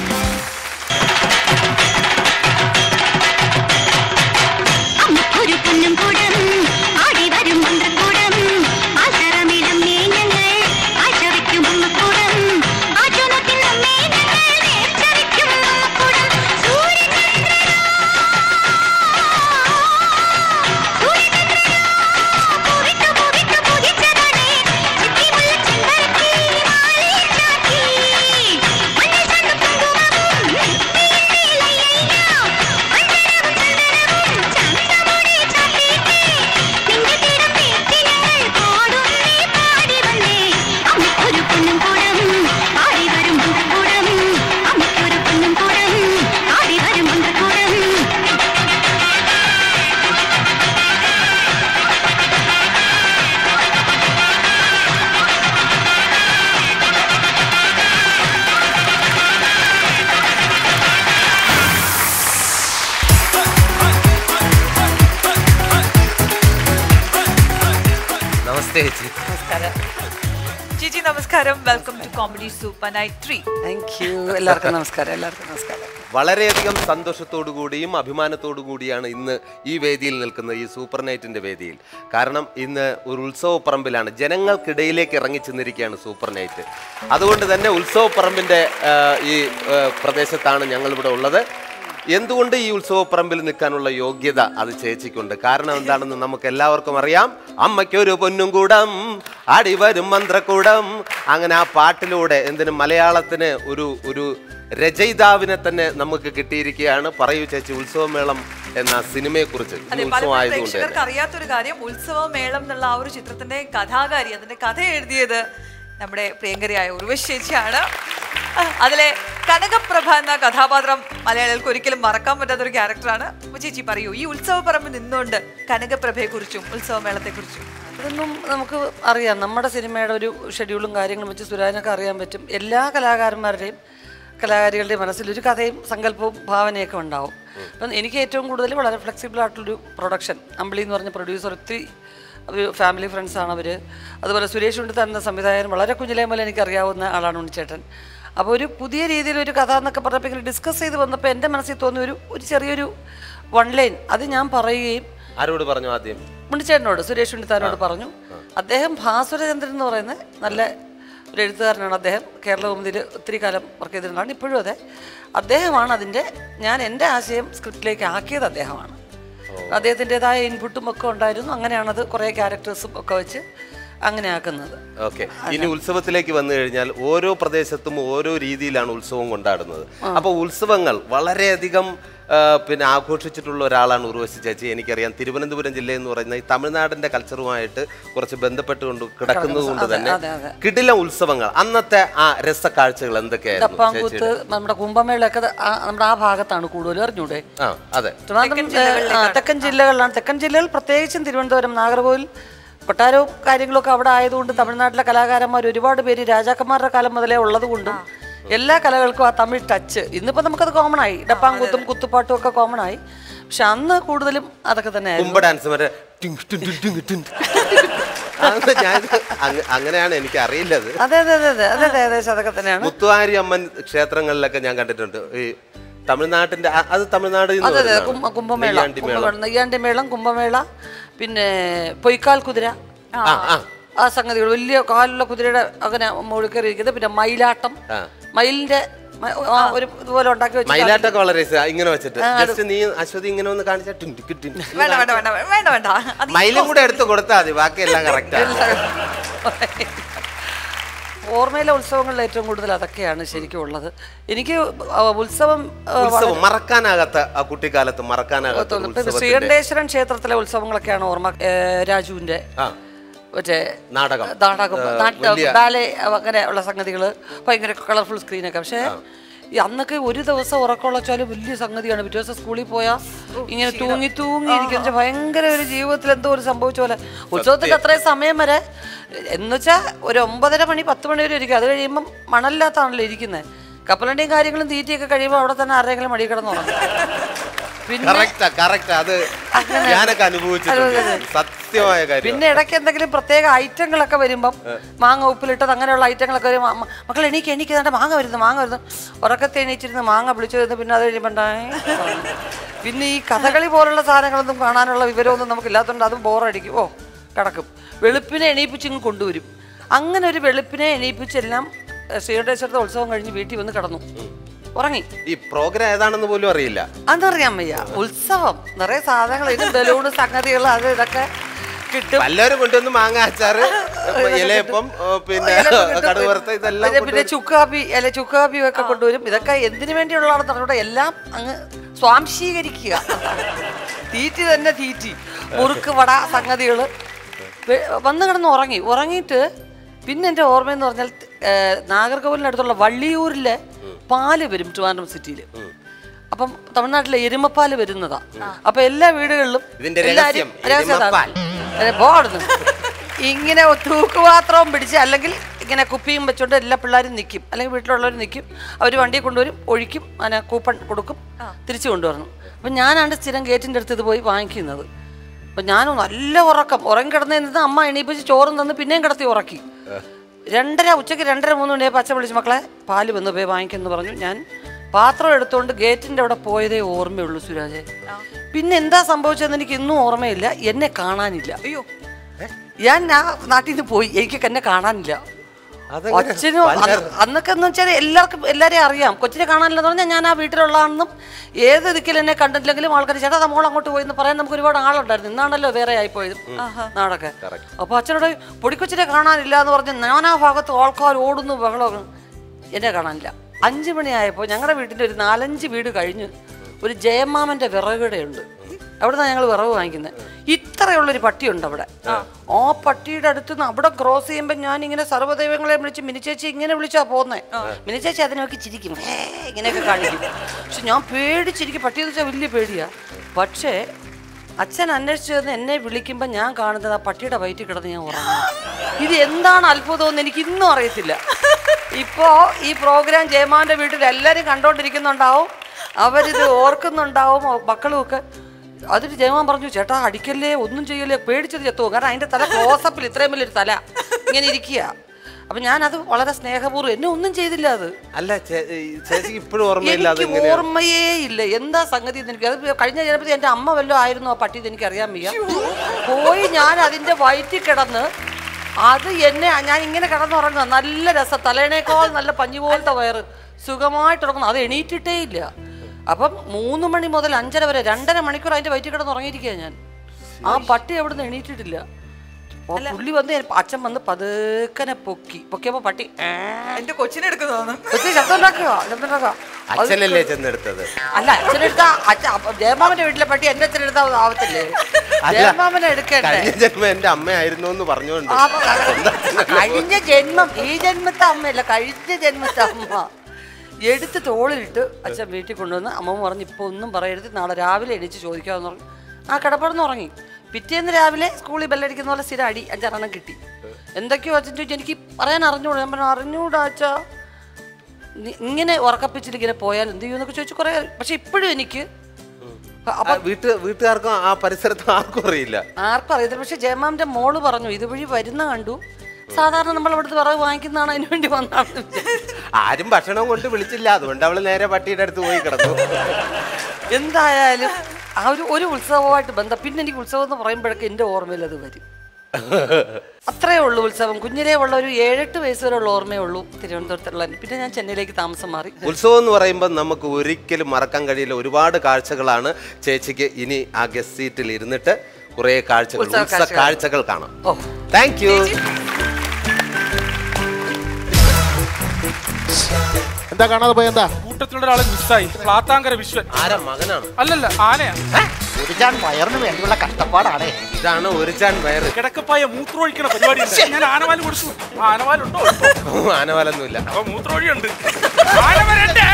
ഒരു പൊന്നും കൂടം ആടി വരും മന്ത്രക്കൂടം ആൽത്തറമിടും മേഘങ്ങൾ ആഴ്ച വയ്ക്കും അമ്മക്കൂടം ആചോനത്തിൻ മേഘങ്ങൾ നേർച്ച വയ്ക്കും അമ്മക്കൂടം സൂര്യചന്ദ്രനോ സൂര്യചന്ദ്രനോ പൂവിട്ടു പൂവിട്ടു പൂജിച്ചതാണേ ചിത്തിമുല്ല ചെമ്പരത്തി മാലയിൽ ചാത്തി മഞ്ഞൾ ചന്ത കുങ്കുമവും നെറ്റിയിലയ്യയ്യോ മന്ദരവും ചന്ദനവും ചന്തമുടി ചാത്തിയിട്ടേ നിന്റെ തീരം പേറ്റിനങ്ങൾ പാടുന്നേ പാടി വന്നേ അമ്മയ്ക്കൊരു പൊന്നും കൂടം ആടി വരും മന്ത്രക്കൂടം അമ്മയ്ക്കൊരു പൊന്നും കൂടം ആടി വരും മന്ത്രക്കൂടം നമസ്തേ ചേച്ചി നമസ്കാരം ജിജി നമസ്കാരം welcome to comedy super night three thank you എല്ലാവർക്കും നമസ്കാരം എല്ലാവർക്കും നമസ്കാരം വളരെയധികം സന്തോഷത്തോടു കൂടിയും അഭിമാനത്തോടു കൂടിയാണ് ഇന്ന് ഈ വേദിയിൽ നിൽക്കുന്നത് ഈ സൂപ്പർ നൈറ്റിന്റെ വേദിയിൽ കാരണം ഇന്ന് ഒരു ഉത്സവ പറമ്പിലാണ് ജനങ്ങൾക്കിടയിലേക്ക് ഇറങ്ങി ചെന്നിരിക്കുകയാണ് സൂപ്പർ നൈറ്റ് അതുകൊണ്ട് തന്നെ ഉത്സവ പറമ്പിന്റെ ആ, ഈ ആ, പ്രദേശത്താണ് ഞങ്ങളിവിടെ ഉള്ളത് എന്തുകൊണ്ട് ഈ ഉത്സവപ്പറമ്പിൽ നിൽക്കാനുള്ള യോഗ്യത അത് ചേച്ചിക്കുണ്ട് കാരണം എന്താണെന്ന് നമുക്ക് എല്ലാവർക്കും അറിയാം അമ്മയ്ക്കൊരു പൊന്നും കൂടം ആടി വരും മന്ത്രക്കൂടം അങ്ങനെ ആ പാട്ടിലൂടെ എന്തിന് മലയാളത്തിന് ഒരു ഒരു രചയിതാവിനെ തന്നെ നമുക്ക് കിട്ടിയിരിക്കുകയാണ് പറയൂ ചേച്ചി ഉത്സവമേളം എന്ന സിനിമയെ കുറിച്ച് അതെ പലപ്പോഴും ഉത്സവമായതുകൊണ്ട് പ്രേക്ഷകർക്ക് തന്നെ അറിയാത്തൊരു കാര്യം ഉത്സവ മേളം എന്നുള്ള ആ ഒരു ചിത്രത്തിന്റെ കഥാകാരി അതിന്റെ കഥ എഴുതിയത് നമ്മുടെ പ്രിയങ്കരിയായ ഉർവശി ചേച്ചിയാണ് ആ, അതിലെ കനകപ്രഭ എന്ന കഥാപാത്രം മലയാളികൾക്ക് ഒരിക്കലും മറക്കാൻ പറ്റാത്ത ഒരു ക്യാരക്ടറാണ് അപ്പൊ ചേച്ചി പറയൂ ഈ ഉത്സവ പറമ്പ് നിന്നുകൊണ്ട് കനകപ്രഭയെ കുറിച്ചും ഉത്സവമേളത്തെ കുറിച്ചും ഇതൊന്നും നമുക്ക് അറിയാം നമ്മുടെ സിനിമയുടെ ഒരു ഷെഡ്യൂളും കാര്യങ്ങളും വെച്ച് സുരാജിനൊക്കെ അറിയാൻ പറ്റും എല്ലാ കലാകാരന്മാരുടെയും കലാകാരികളുടെയും മനസ്സിൽ ഒരു കഥയും സങ്കല്പവും ഭാവനയൊക്കെ ഉണ്ടാവും അപ്പം എനിക്ക് ഏറ്റവും കൂടുതൽ വളരെ ഫ്ലെക്സിബിൾ ആയിട്ടുള്ളൊരു പ്രൊഡക്ഷൻ അമ്പിളി എന്ന് പറഞ്ഞ പ്രൊഡ്യൂസർ ഒത്തിരി ഒരു ഫാമിലി ഫ്രണ്ട്സാണ് അവർ അതുപോലെ സുരേഷ് ഉണ്ടി തന്ന സംവിധായകൻ വളരെ കുഞ്ഞിലേ മുതൽ എനിക്ക് അറിയാവുന്ന ആളാണ് ഉണ്ണിച്ചേട്ടൻ അപ്പോൾ ഒരു പുതിയ രീതിയിൽ ഒരു കഥ എന്നൊക്കെ പറഞ്ഞപ്പോൾ ഇങ്ങനെ ഡിസ്കസ് ചെയ്ത് വന്നപ്പോൾ എൻ്റെ മനസ്സിൽ തോന്നിയ ഒരു ഒരു ചെറിയൊരു വൺ ലൈൻ അത് ഞാൻ പറയുകയും ആരോട് പറഞ്ഞു ആദ്യം ഉണ്ണിച്ചേട്ടനോട് സുരേഷ് ഉണ്ണിത്താനോട് പറഞ്ഞു അദ്ദേഹം ഭാസുരചന്ദ്രൻ എന്ന് പറയുന്ന നല്ല ഒരു എഴുത്തുകാരനാണ് അദ്ദേഹം കേരളഭൂമിയിൽ ഒത്തിരി കാലം വർക്ക് ചെയ്തിരുന്നതാണ് ഇപ്പോഴും അതെ അദ്ദേഹമാണ് അതിൻ്റെ ഞാൻ എൻ്റെ ആശയം സ്ക്രിപ്റ്റിലേക്ക് ആക്കിയത് അദ്ദേഹമാണ് അദ്ദേഹത്തിൻ്റെതായ ഇൻപുട്ടും ഒക്കെ ഉണ്ടായിരുന്നു അങ്ങനെയാണത് കുറേ ക്യാരക്ടേഴ്സും ഒക്കെ വെച്ച് അങ്ങനെ ആക്കുന്നത് ഓക്കെ ഇനി ഉത്സവത്തിലേക്ക് വന്നു കഴിഞ്ഞാൽ ഓരോ പ്രദേശത്തും ഓരോ രീതിയിലാണ് ഉത്സവം കൊണ്ടാടുന്നത് അപ്പൊ ഉത്സവങ്ങൾ വളരെയധികം ആ, പിന്നെ ആഘോഷിച്ചിട്ടുള്ള ഒരാളാണ് ഉർവശി ചേച്ചി എനിക്കറിയാം തിരുവനന്തപുരം ജില്ല എന്ന് പറയുന്ന ഈ തമിഴ്നാടിന്റെ കൾച്ചറുമായിട്ട് കുറച്ച് ബന്ധപ്പെട്ടുകൊണ്ട് കിടക്കുന്നത് കൊണ്ട് അതെ, തന്നെ അതെ, അതെ. കിടില ഉത്സവങ്ങൾ അന്നത്തെ ആ രസക്കാഴ്ചകൾ എന്തൊക്കെയായിരുന്നു ഡപ്പാങ്കൂത്ത് ചേച്ചിയുടെ നമ്മുടെ കുംഭമേളയൊക്കെ ദ- ആ- നമ്മുടെ ആ ഭാഗത്താണ് കൂടുതലും അറിഞ്ഞൂടെ ആ അതെ ട്രിവാൻഡ്രം ആ, തെക്കൻ ജില്ലകളിലാണ് തെക്കൻ ജില്ലകൾ പ്രത്യേകിച്ചും തിരുവനന്തപുരം നാഗർകോവിൽ കൊട്ടാരവും കാര്യങ്ങളൊക്കെ അവിടെ ആയതുകൊണ്ട് തമിഴ്നാട്ടിലെ കലാകാരന്മാർ ഒരുപാട് പേര് രാജാക്കന്മാരുടെ കാലം മുതലേ ഉള്ളത് കൊണ്ടും എല്ലാ കലകൾക്കും ആ തമിഴ് ടച്ച് ഇന്നിപ്പോ നമുക്കത് കോമൺ ആയി ഡപ്പാങ്കൂത്തും കുത്തുപാട്ടും ഒക്കെ കോമൺ ആയി പക്ഷെ അന്ന് കൂടുതലും അതൊക്കെ തന്നെ കുമ്പ ഡാൻസ് മറ്റേ ടിങ് ടിങ് ടിങ് ടിങ് ടിങ്. അത് ഞാൻ അങ്ങ- അങ്ങനെയാണ് എനിക്ക് അറിയില്ലത് അതെ അതെ അതെ അതെ അതെ അതെ ഏകദേശം അതൊക്കെ തന്നെയാണ് മുത്തുവാരി അമ്മൻ ക്ഷേത്രങ്ങളിലൊക്കെ ഞാൻ കണ്ടിട്ടുണ്ട് ഈ തമിഴ്നാട്ടിന്റെ ആ- അത് തമിഴ്നാട് അതെ അതെ കുംഭ- കുംഭമേള കുംഭമേള നെയ്യാണ്ടി മേളം കുംഭമേള പിന്നെ പൊയ്ക്കാൽ കുതിര ആ ആ ആ സംഗതികൾ വലിയ കാലുള്ള കുതിരയുടെ അങ്ങനെ മുഴുക്കറിയിരിക്കുന്നത് പിന്നെ മയിലാട്ടം മയിലിന്റെ മ- ആ ഒരു ഇതുപോലെ ഉണ്ടാക്കി വെച്ച് മയിലാട്ടൊക്കെ വളരെ രസാ, ഇങ്ങനെ വെച്ചിട്ട് ജസ്റ്റ് നീ അശ്വതി ഇങ്ങനെ ഒന്ന് കാണിച്ചാൽ വേണ്ട വേണ്ട വേണ്ട വേണ്ട വേണ്ട അത് മയിലും കൂടെ എടുത്ത് കൊടുത്താൽ മതി ബാക്കിയെല്ലാം കറക്റ്റ് ഓർമ്മയിലെ ഉത്സവങ്ങളിൽ ഏറ്റവും കൂടുതൽ അതൊക്കെയാണ് ശരിക്കും ഉള്ളത് എനിക്ക് ആ, ഉത്സവം ആ, ഉത്സവം മറക്കാനാകാത്ത ആ കുട്ടിക്കാലത്ത് മറക്കാനാകാത്ത ഒരു ഇപ്പൊ ഉത്സവത്തിന്റെ ശ്രീകണ്ഠേശ്വരൻ ക്ഷേത്രത്തിലെ ഉത്സവങ്ങളൊക്കെയാണ് ഓർമ്മ ഏ, രാജുവിന്റെ ആ മറ്റേ നാടകം നാടകം ആ, നാട്ട വലിയ- ബാലെ അങ്ങനെ ഉള്ള സംഗതികൾ ഭയങ്കര കളർഫുൾ സ്ക്രീനൊക്കെ പക്ഷേ ഈ അന്നൊക്കെ ഒരു ദിവസം ഉറക്കമുള്ളച്ചാലും വലിയ സംഗതിയാണ് പിറ്റേ ദിവസം സ്കൂളിൽ പോയാൽ ഇങ്ങനെ തൂങ്ങി തൂങ്ങി ഇരിക്കുന്ന ഭയങ്കര ഒരു ജീവിതത്തിൽ എന്തോ ഒരു സംഭവിച്ച പോലെ ഉത്സവത്തിന്റെ അത്രയും സമയം വരെ എന്നുവെച്ചാൽ ഒരു ഒമ്പതര മണി പത്ത് മണി വരെ ഇരിക്കും അത് കഴിയുമ്പം മണലില്ലാത്താണല്ലോ ഇരിക്കുന്നത് കപ്പലണ്ടിയും കാര്യങ്ങളും തീറ്റയൊക്കെ കഴിയുമ്പോൾ അവിടെ തന്നെ ആരെങ്കിലും മടി കിടന്നുറങ്ങും പിന്നെ കറക്റ്റാ കറക്റ്റാ അത് ഞാനൊക്കെ അനുഭവിച്ചിട്ടുണ്ട് സത്യമായ കാര്യം പിന്നെ ഇടയ്ക്ക് എന്തെങ്കിലും പ്രത്യേക ഐറ്റങ്ങളൊക്കെ വരുമ്പം മാങ്ങ ഉപ്പിലിട്ടത് അങ്ങനെയുള്ള ഐറ്റങ്ങളൊക്കെ വരും മ- മക്കൾ എണീക്ക് എണീക്ക് ദാണ്ടെ മാങ്ങ വരുന്നു മാങ്ങ വരുന്നു ഉറക്കത്തെ എണീച്ചിരുന്ന് മാങ്ങ വിളിച്ചു വരുന്നു പിന്നെ അത് കഴിയുമ്പോണ്ടായി പിന്നെ ഈ കഥകളി പോലുള്ള സാധനങ്ങളൊന്നും കാണാനുള്ള വിവരമൊന്നും നമുക്ക് ഇല്ലാത്തതുകൊണ്ട് അതും ബോറടിക്കും ഓ കിടക്കും വെളുപ്പിനെ എണീപ്പിച്ച് ഇങ്ങ് കൊണ്ടുവരും അങ്ങനെ ഒരു വെളുപ്പിനെ എണീപ്പിച്ചെല്ലാം ഏഹ്, ശ്രീകണ്ഠേശ്വരത്തെ ഉത്സവം കഴിഞ്ഞ് വീട്ടിൽ വന്ന് കിടന്നു ഉറങ്ങി ഈ പ്രോഗ്രാം ഏതാണെന്ന് പോലും അറിയില്ല അതറിയാൻ വയ്യ ഉത്സവം നിറയെ സാധനങ്ങൾ ഇത് ബലൂണ് സംഗതികൾ അത് ഇതൊക്കെ കിട്ടും വല്ലവരും കൊണ്ടുവന്ന് മാങ്ങ അച്ചാറ് ഇലയപ്പം ഏ, പിന്നെ കടുവറുത്ത ഇതെല്ലാം പിന്നെ- പിന്നെ ചുക്കാപ്പി അല്ലെ ചുക്കാപ്പി ഒക്കെ കൊണ്ടുവരും ഇതൊക്കെ എന്തിനു വേണ്ടിയുള്ളതാണെന്ന് പറഞ്ഞൂടെ എല്ലാം അങ്ങ് സ്വാംശീകരിക്കുക തീറ്റി തന്നെ തീറ്റി മുറുക്ക് വട സംഗതികൾ വന്ന് കിടന്ന് ഉറങ്ങി ഉറങ്ങിയിട്ട് പിന്നെ എൻ്റെ ഓർമ്മയെന്ന് പറഞ്ഞാൽ ഏഹ്, നാഗർകോവിലിനടുത്തുള്ള വള്ളിയൂരിലെ പാല് വരും ട്രിവാൻഡ്രം സിറ്റിയിൽ അപ്പം തമിഴ്നാട്ടിലെ എരുമപ്പാല് വരുന്നതാ അപ്പൊ എല്ലാ വീടുകളിലും ഇതിന്റെ എല്ലാരും- രഹസ്യം, രഹസ്യം അതാണ്. എരുമപ്പാൽ. ഏ, പോ അവിടുന്ന്. ഇങ്ങനെ തൂക്കുപാത്രവും പിടിച്ച് അല്ലെങ്കിൽ ഇങ്ങനെ കുപ്പിയും വെച്ചോണ്ട് എല്ലാ പിള്ളേരും നിൽക്കും അല്ലെങ്കിൽ വീട്ടിലുള്ളവർ നിൽക്കും അവർ വണ്ടി കൊണ്ടുവരും ഒഴിക്കും അങ്ങനെ കൂപ്പൺ കൊടുക്കും തിരിച്ചു കൊണ്ടുവരണം അപ്പം ഞാനാണ് സ്ഥിരം ഗേറ്റിൻ്റെ അടുത്ത് ഇത് പോയി വാങ്ങിക്കുന്നത് അപ്പം ഞാൻ നല്ല ഉറക്കം ഉറങ്ങി കിടന്നതിൽ നിന്ന് അമ്മ എണീപ്പിച്ച് ചോറും തന്ന് പിന്നെയും കിടത്തി ഉറക്കി രണ്ടര ഉച്ചയ്ക്ക് രണ്ടര മൂന്ന് മണിയായി പച്ച വിളിച്ച് മക്കളെ പാല് വന്ന് പോയി വാങ്ങിക്കെന്ന് പറഞ്ഞു ഞാൻ പാത്രം എടുത്തുകൊണ്ട് ഗേറ്റിൻ്റെ അവിടെ പോയതേ ഓർമ്മയുള്ളൂ സുരാജെ പിന്നെ എന്താ സംഭവിച്ചതെന്ന് എനിക്ക് ഇന്നും ഓർമ്മയില്ല എന്നെ കാണാനില്ല അയ്യോ ഞാൻ ആ നാട്ടിൽ നിന്ന് പോയി എനിക്ക് എന്നെ കാണാനില്ല അതെങ്ങനെ? അച്ഛനും പല- അന്ന് അന്നൊക്കെ എന്ന് വെച്ചാൽ എല്ലാവർക്കും എല്ലാരെയും അറിയാം കൊച്ചിനെ കാണാനില്ലെന്ന് പറഞ്ഞാൽ ഞാൻ ആ വീട്ടിലുള്ളതാണെന്നും ഏത് ദിക്കിൽ എന്നെ കണ്ടിട്ടില്ലെങ്കിലും ആൾക്കാർ ചേട്ടാ നമ്മൾ അങ്ങോട്ട് പോയി എന്ന് പറയാൻ നമുക്ക് ഒരുപാട് ആളുണ്ടായിരുന്നു ഇന്നാണല്ലോ വേറെ ആയിപ്പോയത് നാടൊക്കെ അപ്പൊ അച്ഛനോട് പൊടിക്കൊച്ചിനെ കാണാനില്ല എന്ന് പറഞ്ഞ് നാനാ ഭാഗത്ത് ആൾക്കാർ ഓടുന്നു ബഹളം എന്നെ കാണാനില്ല അഞ്ചു മണിയായപ്പോൾ ഞങ്ങളുടെ വീട്ടിൻ്റെ ഒരു നാലഞ്ച് വീട് കഴിഞ്ഞ് ഒരു ജയമാമന്റെ വിറകുകടയുണ്ട് അവിടുന്ന് ഞങ്ങൾ വിറവ് വാങ്ങിക്കുന്നത് ഇത്രയുള്ളൊരു പട്ടിയുണ്ട് അവിടെ ആ പട്ടിയുടെ അടുത്ത് നിന്ന് അവിടെ ക്രോസ് ചെയ്യുമ്പോൾ ഞാൻ ഇങ്ങനെ സർവ്വദൈവങ്ങളെ വിളിച്ച് മിനിച്ചേച്ചി ഇങ്ങനെ വിളിച്ചാ പോന്നെ മിനിച്ചേച്ചി അതിനെ നോക്കി ചിരിക്കും "ഹേ" ഇങ്ങനെയൊക്കെ കാണിക്കും പക്ഷെ ഞാൻ പേടിച്ചിരിക്കും പട്ടിയെന്ന് വെച്ചാൽ വലിയ പേടിയാ പക്ഷേ അച്ഛൻ അന്വേഷിച്ചു വന്ന് എന്നെ വിളിക്കുമ്പോൾ ഞാൻ കാണുന്നത് ആ പട്ടിയുടെ വയറ്റിൽ കിടന്ന് ഞാൻ ഉറങ്ങും ഇത് എന്താണ് അത്ഭുതം എന്ന് എനിക്ക് ഇന്നും അറിയത്തില്ല ഇപ്പോ ഈ പ്രോഗ്രാം ജയമാന്റെ വീട്ടിൽ എല്ലാവരും കണ്ടോണ്ടിരിക്കുന്നുണ്ടാവും അവരിത് ഓർക്കുന്നുണ്ടാവും മക്കളും ഒക്കെ അതിന് ജയമാൻ പറഞ്ഞു ചേട്ടാ അടിക്കല്ലേ ഒന്നും ചെയ്യല്ലേ പേടിച്ചത് ചെത്തു കാരണം അതിന്റെ തല ക്ലോസപ്പിൽ ഇത്രയും വലിയൊരു തല ഇങ്ങനെ ഇരിക്കുക അപ്പൊ ഞാനത് വളരെ സ്നേഹപൂർവ്വം എന്നെ ഒന്നും ചെയ്തില്ല അത് അല്ല ചേ- ഈ ചേച്ചിക്ക് ഇപ്പോഴും ഓർമ്മയില്ല അത് എനിക്ക് എങ്ങനെയാണ് ഓർമ്മയേ ഇല്ല എന്താ സംഗതി എന്ന് എനിക്ക് അത് കഴിഞ്ഞ ജനപതി എന്റെ അമ്മ വല്ലതും ആയിരുന്നു ആ പട്ടി എനിക്ക് അറിയാൻ വയ്യ പോയി ഞാൻ അതിന്റെ വയറ്റിൽ കിടന്ന് അത് എന്നെ ഞാൻ ഇങ്ങനെ കിടന്നുറങ്ങുക നല്ല രസം തലേണേക്കാൾ നല്ല പഞ്ഞി പോലത്തെ വയറ് സുഖമായിട്ട് ഉറങ്ങുന്നു അത് എണീറ്റിട്ടേ ഇല്ല അപ്പം മൂന്ന് മണി മുതൽ അഞ്ചര വരെ രണ്ടര മണിക്കൂർ അതിന്റെ വയറ്റിൽ കിടന്ന് ഉറങ്ങിയിരിക്കുക ഞാൻ ആ പട്ടി എവിടുന്ന് എണീറ്റിട്ടില്ല ഓ, പുള്ളി വന്ന് ഞാൻ- അച്ഛൻ വന്ന് പതുക്കനെ പൊക്കി പൊക്കിയപ്പോ പട്ടി ഏ എന്റെ കൊച്ചിനെ എടുക്കുന്നതാണ് ഒത്തിരി ശബ്ദം ഉണ്ടാക്കുക ശബ്ദം ഉണ്ടാക്കുക അത് അച്ഛനല്ലേ ചെന്നെടുത്തത് അല്ല അച്ഛനെടുത്ത അച്ഛൻ അപ്പൊ ജയമാമന്റെ വീട്ടിലെ പട്ടി എന്റെ അച്ഛനെടുത്താ ആവത്തില്ലേ അല്ല, ജയമാമനെ എടുക്കണ്ടേ കഴിഞ്ഞ ജന്മം എന്റെ അമ്മയായിരുന്നു എന്ന് പറഞ്ഞുകൊണ്ട് ആ, അപ്പൊ കഴിഞ്ഞ ജന്മം ഈ ജന്മത്തെ അമ്മയല്ല കഴിഞ്ഞ ജന്മത്തെ അമ്മ എടുത്ത് തോളിലിട്ട് അച്ഛൻ വീട്ടിൽ കൊണ്ടുവന്ന് അമ്മ പറഞ്ഞു ഇപ്പൊ ഒന്നും പറയരുത് നാളെ രാവിലെ എണീച്ച് ചോദിക്കാമെന്ന് പറഞ്ഞു ആ കിടപ്പടന്ന് ഉറങ്ങി പിറ്റേന്ന് രാവിലെ സ്കൂളിൽ ബെല്ലടിക്കുന്ന പോലെ സ്ഥിരം അടി അഞ്ചാറെണ്ണം കിട്ടി എന്തൊക്കെയോ അച്ഛൻ ചോദിച്ചു എനിക്ക് പറയാൻ അറിഞ്ഞൂടാ ഞാൻ പറഞ്ഞു അറിഞ്ഞൂടാ അച്ഛാ നി- ഇങ്ങനെ ഉറക്കപ്പിച്ചിൽ ഇങ്ങനെ പോയാൽ എന്ത് ചെയ്യുമെന്നൊക്കെ ചോദിച്ചു കുറേ പക്ഷെ ഇപ്പോഴും എനിക്ക് ആ, വീട്ട് വീട്ടുകാർക്കും ആ പരിസരത്തും ആർക്കും അറിയില്ല ആർക്കും അറിയത്തില്ല പക്ഷെ ജയമാമിന്റെ മോള് പറഞ്ഞു ഇതുവഴി വരുന്ന കണ്ടു സാധാരണ നമ്മൾ അവിടുത്തെ വിറക് വാങ്ങിക്കുന്നതാണ് അതിന് വേണ്ടി വന്നതാണ് ആരും ഭക്ഷണം കൊണ്ട് വിളിച്ചില്ല അതുകൊണ്ട് അവള് നേരെ പട്ടിയുടെ അടുത്ത് പോയി കിടന്നു എന്തായാലും ആ ഒരു ഒരു ഉത്സവമായിട്ട് ബന്ധം പിന്നെ എനിക്ക് ഉത്സവം എന്ന് പറയുമ്പോഴൊക്കെ എൻ്റെ ഓർമ്മയിൽ അത് വരും അത്രേ ഉള്ളൂ ഉത്സവം കുഞ്ഞിലേ ഉള്ള ഒരു ഏഴെട്ട് വയസ്സ് വരെയുള്ള ഓർമ്മയേ ഉള്ളൂ തിരുവനന്തപുരത്തുള്ള പിന്നെ ഞാൻ ചെന്നൈയിലേക്ക് താമസം മാറി ഉത്സവം എന്ന് പറയുമ്പോൾ നമുക്ക് ഒരിക്കലും മറക്കാൻ കഴിയില്ല ഒരുപാട് കാഴ്ചകളാണ് ചേച്ചിക്ക് ഇനി ആ ഗസ്റ്റ് സീറ്റിൽ ഇരുന്നിട്ട് കുറെ കാഴ്ചകൾ ഉത്സവ ഉത്സവ കാഴ്ചകൾ. കാഴ്ചകൾ കാണാം ഓ താങ്ക് യു എന്താ കാണാതെ പോയ എന്താ കൂട്ടത്തിലുള്ള ഒരാളെ മിസ്സായി പ്ലാത്താങ്കര വിശ്വൻ ആരാ മകനാണ് അല്ലല്ല ആനയാ കുടിച്ചാൻ വയറിന് വേണ്ടിയുള്ള കഷ്ടപ്പാടാണേ ഇതാണ് ഒരു ചാൻ വയറ് കിടക്കപ്പായ മൂത്രമൊഴിക്കണ പരിപാടി ഞാൻ ആനവാല് കൊടുത്തു ആ, ആനവാലുണ്ടോ ആനവാലൊന്നുമില്ല അപ്പൊ മൂത്രമൊഴിയുണ്ട് ആന വരണ്ടേ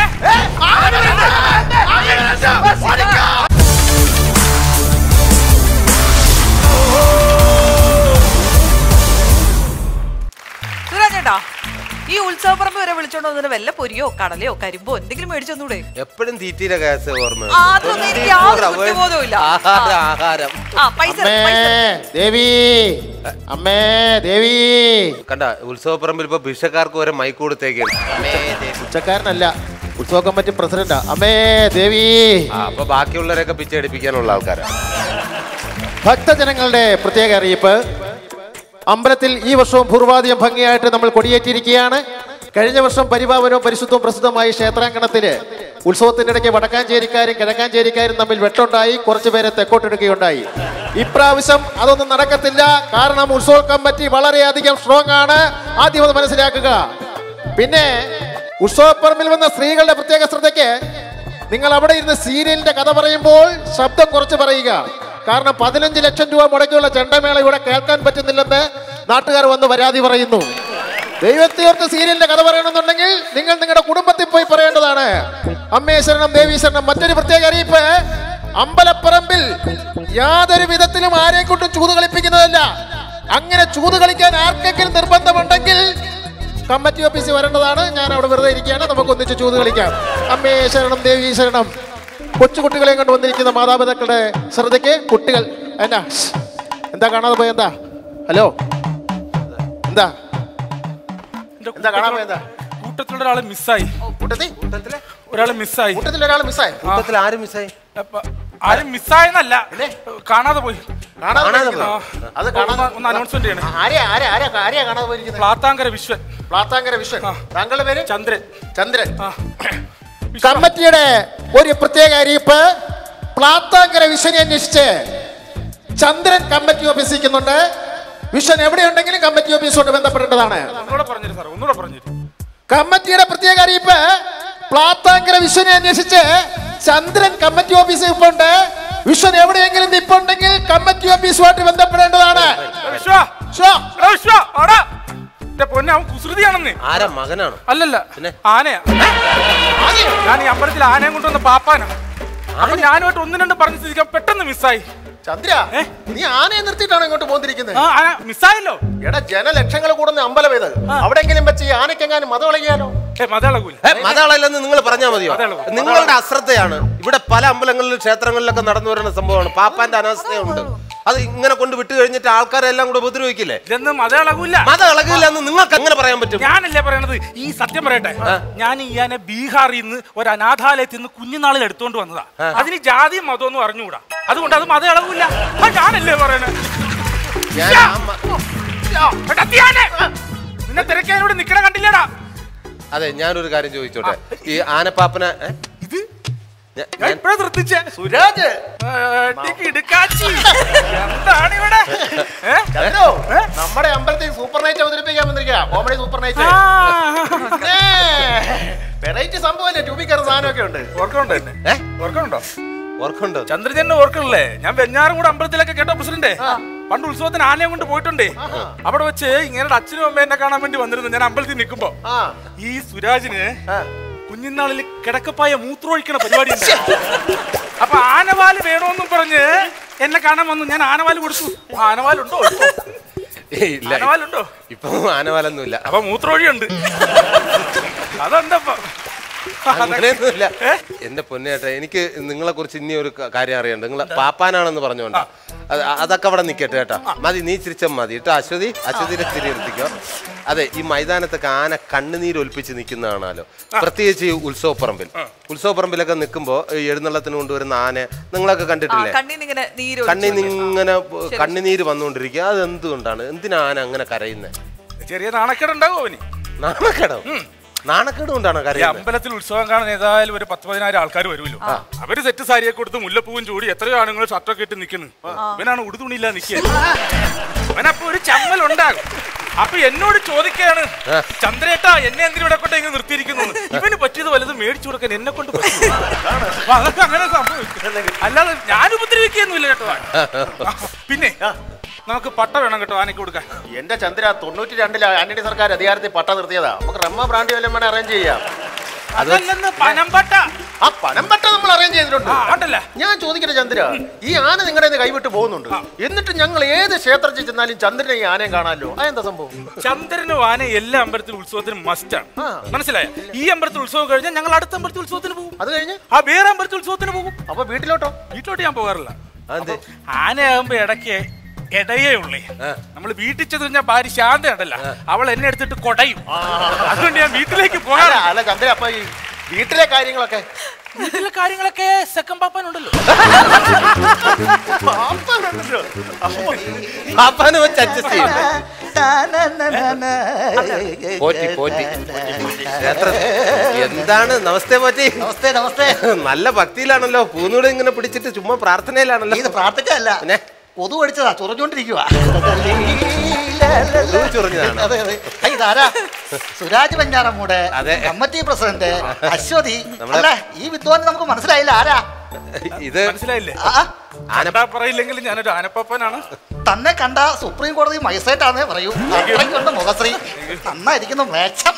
സുരാജേട്ടാ ഈ ഉത്സവപ്പറമ്പ് വരെ വിളിച്ചോണ്ട് വന്നിട്ട് വല്ല പൊരിയോ കടലയോ കരിമ്പോ എന്തെങ്കിലും മേടിച്ചു തന്നൂടെ എപ്പോഴും തീറ്റീരെ കേസ് ഓർമ്മ ആ, അതൊന്നും എനിക്ക് യാതൊരു കുറ്റബോധവുമില്ല. ആഹാരം ആ. ആഹാരം ആ പൈസ അമ്മേ പൈസ ദേവി അമ്മേ ദേവി കണ്ട ഉത്സവപ്പറമ്പിൽ ഇപ്പൊ ഭിക്ഷക്കാർക്ക് വരെ മൈക്ക് കൊടുത്തേക്കാണ് ഉച്ചക്കാരനല്ല ഉത്സവ കമ്മിറ്റി പ്രസിഡന്റാ അമ്മേ ദേവി ആ അപ്പൊ ബാക്കിയുള്ളവരൊക്കെ പിച്ചെ അടിപ്പിക്കാനുള്ള ആൾക്കാരാണ് ഭക്തജനങ്ങളുടെ പ്രത്യേക അറിയിപ്പ് അമ്പലത്തിൽ ഈ വർഷവും പൂർവാധികം ഭംഗിയായിട്ട് നമ്മൾ കൊടിയേറ്റിരിക്കുകയാണ് കഴിഞ്ഞ വർഷം പരിപാവനവും പരിശുദ്ധവും പ്രസിദ്ധമായ ക്ഷേത്രാങ്കണത്തില് ഉത്സവത്തിന്റെ ഇടയ്ക്ക് വടക്കാഞ്ചേരിക്കാരും കിഴക്കാഞ്ചേരിക്കാരും തമ്മിൽ വെട്ടുണ്ടായി കുറച്ചു പേരെ തെക്കോട്ടെടുക്കുകയുണ്ടായി ഇപ്രാവശ്യം അതൊന്നും നടക്കത്തില്ല കാരണം ഉത്സവ കമ്മിറ്റി വളരെയധികം സ്ട്രോങ് ആണ് ആദ്യം അത് മനസ്സിലാക്കുക പിന്നെ ഉത്സവപ്പറമ്പിൽ വന്ന സ്ത്രീകളുടെ പ്രത്യേക ശ്രദ്ധയ്ക്ക് നിങ്ങൾ അവിടെ ഇരുന്ന് സീരിയലിന്റെ കഥ പറയുമ്പോൾ ശബ്ദം കുറച്ച് പറയുക കാരണം പതിനഞ്ച് ലക്ഷം രൂപ മുടക്കിയുള്ള ചെണ്ടമേള ഇവിടെ കേൾക്കാൻ പറ്റുന്നില്ലെന്ന് നാട്ടുകാർ വന്ന് പരാതി പറയുന്നു ദൈവത്തെയോർത്ത് സീരിയലിന്റെ കഥ പറയണമെന്നുണ്ടെങ്കിൽ നിങ്ങൾ നിങ്ങളുടെ കുടുംബത്തിൽ പോയി പറയേണ്ടതാണ് അമ്മേ ശരണം ദേവീ ശരണം മറ്റൊരു പ്രത്യേക അറിയിപ്പ് അമ്പലപ്പറമ്പിൽ യാതൊരു വിധത്തിലും ആരെയും കൊണ്ടും ചൂത് കളിപ്പിക്കുന്നതല്ല അങ്ങനെ ചൂത് കളിക്കാൻ ആർക്കെങ്കിലും നിർബന്ധമുണ്ടെങ്കിൽ കമ്മിറ്റി ഓഫീസിൽ വരേണ്ടതാണ് ഞാൻ അവിടെ വെറുതെ ഇരിക്കുകയാണ് നമുക്ക് ഒന്നിച്ച് ചൂത് കളിക്കാം അമ്മേ ശരണം ദേവി ശരണം കൊച്ചുകുട്ടികളെയും കൊണ്ട് വന്നിരിക്കുന്ന മാതാപിതാക്കളുടെ ശ്രദ്ധയ്ക്ക് കുട്ടികൾ എന്നാ ശ്ശ്. എന്താ കാണാതെ പോയ എന്താ ഹലോ എന്താ എന്റെ എന്താ കാണാൻ പോയ എന്താ കൂട്ടത്തിലുള്ള ഒരാളെ മിസ്സായി കൂട്ടത്തിൽ ഒരാളെ മിസ്സായി കൂട്ടത്തിൽ ഒരാൾ മിസ്സായി കൂട്ടത്തിൽ ആരും മിസ്സായി അപ്പൊ ആരും മിസ്സായെന്നല്ല കാണാതെ പോയി കാണാതെ കാണാതെ പോയിരിക്കുന്നോ? ആ. അത് കാണാതെ ഒന്ന് ഒന്ന് അനൗൺസ്മെന്റ് ചെയ്യണേ ആരെയാ ആരെയാ ആരെയാ ആരെയാ കാണാതെ പോയിരിക്കുന്നത് പ്ലാത്താങ്കര വിശ്വൻ പ്ലാത്താങ്കര വിശ്വൻ ആ. താങ്കളുടെ പേര് ചന്ദ്രൻ ചന്ദ്രൻ ആ കമ്മിറ്റിയുടെ ഒരു പ്രത്യേക അറിയിപ്പ് പ്ലാത്താങ്കര വിഷനെ അന്വേഷിച്ച് ചന്ദ്രൻ കമ്മിറ്റി ഓഫീസിക്കുന്നുണ്ട് വിഷൻ എവിടെയുണ്ടെങ്കിലും കമ്മിറ്റി ഓഫീസുകൊണ്ട് ബന്ധപ്പെടേണ്ടതാണ് ഒന്നുകൂടെ പറഞ്ഞിരു സാർ ഒന്നുകൂടെ പറഞ്ഞിരു കമ്മിറ്റിയുടെ പ്രത്യേക അറിയിപ്പ് പ്ലാത്താങ്കര വിഷനെ അന്വേഷിച്ച് ചന്ദ്രൻ കമ്മിറ്റി ഓഫീസിൽ ഇപ്പുണ്ട് വിഷൻ എവിടെയെങ്കിലും നിപ്പുണ്ടെങ്കിൽ കമ്മിറ്റി ഓഫീസുമായിട്ട് ബന്ധപ്പെടേണ്ടതാണ് വിശ്വ ഷോ. എടാ വിശ്വ ഓടാ എന്റെ പൊന്നെ അവൻ കുസൃതിയാണെന്ന് ആരാ മകനാണ് അല്ലല്ല പിന്നെ? ആനയാ ഞാൻ ഈ അമ്പലത്തിൽ ആനയും കൊണ്ടുവന്ന പാപ്പാനാ അപ്പൊ ഞാനുമായിട്ട് ഒന്ന് രണ്ട് പറഞ്ഞ സ്ഥിതിക്ക് പെട്ടെന്ന് മിസ്സായി ചന്ദ്ര ഏ? നീ ആനയെ നിർത്തിയിട്ടാണ് ഇങ്ങോട്ട് പോന്നിരിക്കുന്നത് ആ ആന മിസ്സായല്ലോ എടാ ജനലക്ഷങ്ങൾ കൂടുന്ന അമ്പലം ഇത് അവിടെങ്കിലും വെച്ച് ഈ ആനയ്ക്കെങ്ങാനും മതം ഇളകിയാലോ ഏ മതളകൂല ഏ, മതകളല്ലെന്ന് നിങ്ങൾ പറഞ്ഞാൽ മതിയോ അതേ ഉള്ളൂ. നിങ്ങളുടെ അശ്രദ്ധയാണ് ഇവിടെ പല അമ്പലങ്ങളിലും ക്ഷേത്രങ്ങളിലൊക്കെ നടന്നു വരുന്ന സംഭവമാണ് പാപ്പാന്റെ അനാസ്ഥയുണ്ട് അത് ഇങ്ങനെ കൊണ്ട് വിട്ടു കഴിഞ്ഞിട്ട് ആൾക്കാരെല്ലാം കൂടെ ഉപദ്രവിക്കില്ലേ ഇതൊന്നും മതളകൂല മതം ഇളകില്ല എന്ന് നിങ്ങൾക്ക് എങ്ങനെ പറയാൻ പറ്റും ഞാനല്ലേ പറയണത് ഈ സത്യം പറയട്ടെ ഞാൻ ഈ ആനെ ബീഹാറിൽ നിന്ന് ഒരു അനാഥാലയത്തിൽ നിന്ന് കുഞ്ഞുനാളിൽ എടുത്തോണ്ട് വന്നതാ അതിന് ജാതിയും മതമൊന്നും അറിഞ്ഞുകൂടാ അതുകൊണ്ട് അത് മതം ഇളകൂല ആ ഞാനല്ലേ പറയണത് ഞാൻ ആ മ- എടാ, തീയാനെ! നിന്നെ തിരക്കാനോട് നിക്കണ കണ്ടില്ലടാ അതെ ഞാനൊരു കാര്യം ചോദിച്ചോട്ടെ ഈ ആനപ്പാപ്പന ഏ? ഇത് ഞാ- ഞാൻ ഞാൻ- ഇപ്പഴേ ശ്രദ്ധിച്ചേ സുരാജ് ഇടുക്കാച്ചി എന്താണ് ഇവിടെ ഏ? ചന്ദ്രു, നമ്മുടെ അമ്പലത്തിൽ സൂപ്പർ നൈറ്റ് അവതരിപ്പിക്കാൻ വന്നിരിക്കുക കോമഡി സൂപ്പർ നൈറ്റ് ആ, വെറൈറ്റി സംഭവമല്ലേ ട്യൂബിൽ കയറുന്ന സാധനമൊക്കെ ഉണ്ട് ഓർക്കണുണ്ടോ എന്നെ ഏ? ഓർക്കണുണ്ടോ ഓർക്കുണ്ടോ ചന്ദ്രജനെ ഓർക്കണല്ലേ ഞാൻ വെഞ്ഞാറും കൂടെ അമ്പലത്തിലൊക്കെ കേട്ടോ പ്രസിഡന്റ് പണ്ട് ഉത്സവത്തിന് ആനയെ കൊണ്ട് പോയിട്ടുണ്ടേ അവിടെ വെച്ച് ഇങ്ങനെ അച്ഛനും അമ്മ എന്നെ കാണാൻ വേണ്ടി വന്നിരുന്നു ഞാൻ അമ്പലത്തിൽ നിൽക്കുമ്പോ ആ ഈ സുരാജിന് ആ. കുഞ്ഞിനാളിൽ കിടക്കപ്പായ മൂത്രമൊഴിക്കണ പരിപാടി ഉണ്ട്. അപ്പൊ ആനവാല് വേണോന്നും പറഞ്ഞ് എന്നെ കാണാൻ വന്നു ഞാൻ ആനവാല് കൊടുത്തു ആ, ആനവാലുണ്ടോ ഏയ് ഇല്ല ആനവാലുണ്ടോ ഇപ്പൊ ആനവാലൊന്നുമില്ല അപ്പൊ മൂത്രവഴിയുണ്ട് അതെന്താ അങ്ങനെയൊന്നുമില്ല എന്റെ പൊന്നേട്ട എനിക്ക് നിങ്ങളെ കുറിച്ച് ഇനി ഒരു ക- കാര്യം അറിയണ്ട നിങ്ങൾ പാപ്പാനാണെന്ന് പറഞ്ഞോണ്ട് അത് അതൊക്കെ അവിടെ നിക്കട്ടെ കേട്ടോ മതി നീ ചിരിച്ച മതി കേട്ടോ അശ്വതി അശ്വതിനെ തിരി നിർത്തിക്കോ അതെ ഈ മൈതാനത്തൊക്കെ ആന കണ്ണുനീര് ഒലിപ്പിച്ച് നിൽക്കുന്ന കാണാലോ പ്രത്യേകിച്ച് ഈ ഉത്സവപ്പറമ്പിൽ ഉത്സവപ്പറമ്പിലൊക്കെ നിൽക്കുമ്പോ ഈ എഴുന്നള്ളത്തിന് കൊണ്ടുവരുന്ന ആന നിങ്ങളൊക്കെ കണ്ടിട്ടില്ലേ കണ്ണിനിങ്ങനെ നീര് കണ്ണിൽ ഇങ്ങനെ കണ്ണുനീര് വന്നുകൊണ്ടിരിക്കുക അത് എന്തുകൊണ്ടാണ് എന്തിനാ ആന അങ്ങനെ കരയുന്നത് ചെറിയ നാണക്കേടുണ്ടാവും അവന് നാണക്കേടോ നാണക്കേട് കൊണ്ടാണോ ഈ കരയുന്നത് അമ്പലത്തിൽ ഉത്സവം കാണാൻ ഏതായാലും ഒരു പത്ത് പതിനായിരം ആൾക്കാർ വരുമല്ലോ അവര് സെറ്റ് സാരിയൊക്കെ കൊടുത്ത് മുല്ലപ്പൂവും ചൂടി എത്രയോ ആണുങ്ങൾ ഷർട്ടൊക്കെ ഇട്ട് നിൽക്കുന്നു ഇവനാണ് ഉടുതുണിയില്ല നിൽക്കുക അവനപ്പൊ ഒരു ചമ്മൽ ഉണ്ടാകും അപ്പൊ എന്നോട് ചോദിക്കാണ് ചന്ദ്രേട്ട എന്നെ എന്തിനും ഇവിടെ കൊണ്ട് ഇങ്ങനെ നിർത്തിയിരിക്കുന്നു ഇവന് പറ്റിയത് വലുത് മേടിച്ചു കൊടുക്കാൻ എന്നെ കൊണ്ട് പറ്റും. അപ്പൊ അതൊക്കെ അങ്ങനെ സംഭവിക്കും അല്ലാതെ ഞാൻ ഉപദ്രവിക്കുകയൊന്നുമില്ല കേട്ടോ പിന്നെ നമുക്ക് പട്ട വേണം കേട്ടോ ആനയ്ക്ക് കൊടുക്കാൻ എന്റെ ചന്ദ്ര തൊണ്ണൂറ്റി രണ്ടില് ആന്റണി സർക്കാർ അധികാരത്തിൽ പട്ട നിർത്തിയതാ നമുക്ക് റമ്മ ബ്രാൻഡ് വല്ലതും വേണേ അറേഞ്ച് ചെയ്യാം അതല്ലെന്ന് പനമ്പട്ട ആ പനം പട്ട നമ്മൾ അറേഞ്ച് ചെയ്തിട്ടുണ്ട് ആ ഉണ്ടല്ലേ ഞാൻ ചോദിക്കട്ടെ ചന്ദ്ര ഈ ആന നിങ്ങളുടെ കയ്യിൽ നിന്ന് കൈവിട്ട് പോകുന്നുണ്ട് എന്നിട്ട് ഞങ്ങൾ ഏത് ക്ഷേത്രത്തിൽ ചെന്നാലും ചന്ദ്രനെ ഈ ആനയും കാണാമല്ലോ അതെന്താ സംഭവം ചന്ദ്രനും ആന എല്ലാ അമ്പലത്തിലും ഉത്സവത്തിനും മസ്റ്റാണ് മനസ്സിലായ ഈ അമ്പലത്തിൽ ഉത്സവം കഴിഞ്ഞാൽ ഞങ്ങൾ അടുത്ത അമ്പലത്തിൽ ഉത്സവത്തിന് പോകും അത് കഴിഞ്ഞ് ആ വേറെ അമ്പലത്തിൽ ഉത്സവത്തിന് പോകും അപ്പൊ വീട്ടിലോട്ടോ വീട്ടിലോട്ട് ഞാൻ പോകാറില്ല അതെ ആനയാകുമ്പോ ഇടയ്ക്ക് ഇടയേ ഉള്ളേ നമ്മൾ വീട്ടിൽ ചെന്ന് കഴിഞ്ഞാൽ ഭാര്യ ശാന്ത ഉണ്ടല്ല അവൾ എന്നെ എടുത്തിട്ട് കൊടയും അതുകൊണ്ട് ഞാൻ വീട്ടിലേക്ക് അല്ല പോകാറില്ല അല്ല ചന്ദ്ര അപ്പൊ ഈ വീട്ടിലെ കാര്യങ്ങളൊക്കെ വീട്ടിലെ കാര്യങ്ങളൊക്കെ സെക്കൻഡ് പാപ്പാനുണ്ടല്ലോ പാപ്പാനെ വെച്ച് അഡ്ജസ്റ്റ് ചെയ്യും പോറ്റി പോറ്റി ക്ഷേത്ര- എന്താണ് നമസ്തേ പോറ്റി നമസ്തേ നമസ്തേ നല്ല ഭക്തിയിലാണല്ലോ പൂന്നൂടെ ഇങ്ങനെ പിടിച്ചിട്ട് ചുമ്മാ പ്രാർത്ഥനയിലാണല്ലോ ഇത് പ്രാർത്ഥിച്ചല്ല പിന്നെ? കൊതു അടിച്ചതാ ചൊറഞ്ഞോണ്ടിരിക്കുവാ കൊതു ചൊറിഞ്ഞതാണ്. അതെ അതെ ഐ, ഇതാരാ സുരാജ് പഞ്ഞാറമ്മൂടെ അതെ. കമ്മിറ്റി പ്രസിഡന്റ് അശ്വതി നമ്മളെ- അല്ല ഈ വിദ്വാൻ നമുക്ക് മനസ്സിലായില്ല ആരാ ഇത് മനസ്സിലായില്ലേ ആ, ആ, ആനപ്പാ പറയില്ലെങ്കിൽ ഞാനൊരു ആനപ്പാപ്പനാണ് തന്നെ കണ്ട സുപ്രീം കോടതി മജിസ്ട്രേറ്റാന്നേ പറയൂ അത്രയ്ക്കുണ്ട് മുഖശ്രീ നന്നായിരിക്കുന്നു മേച്ചം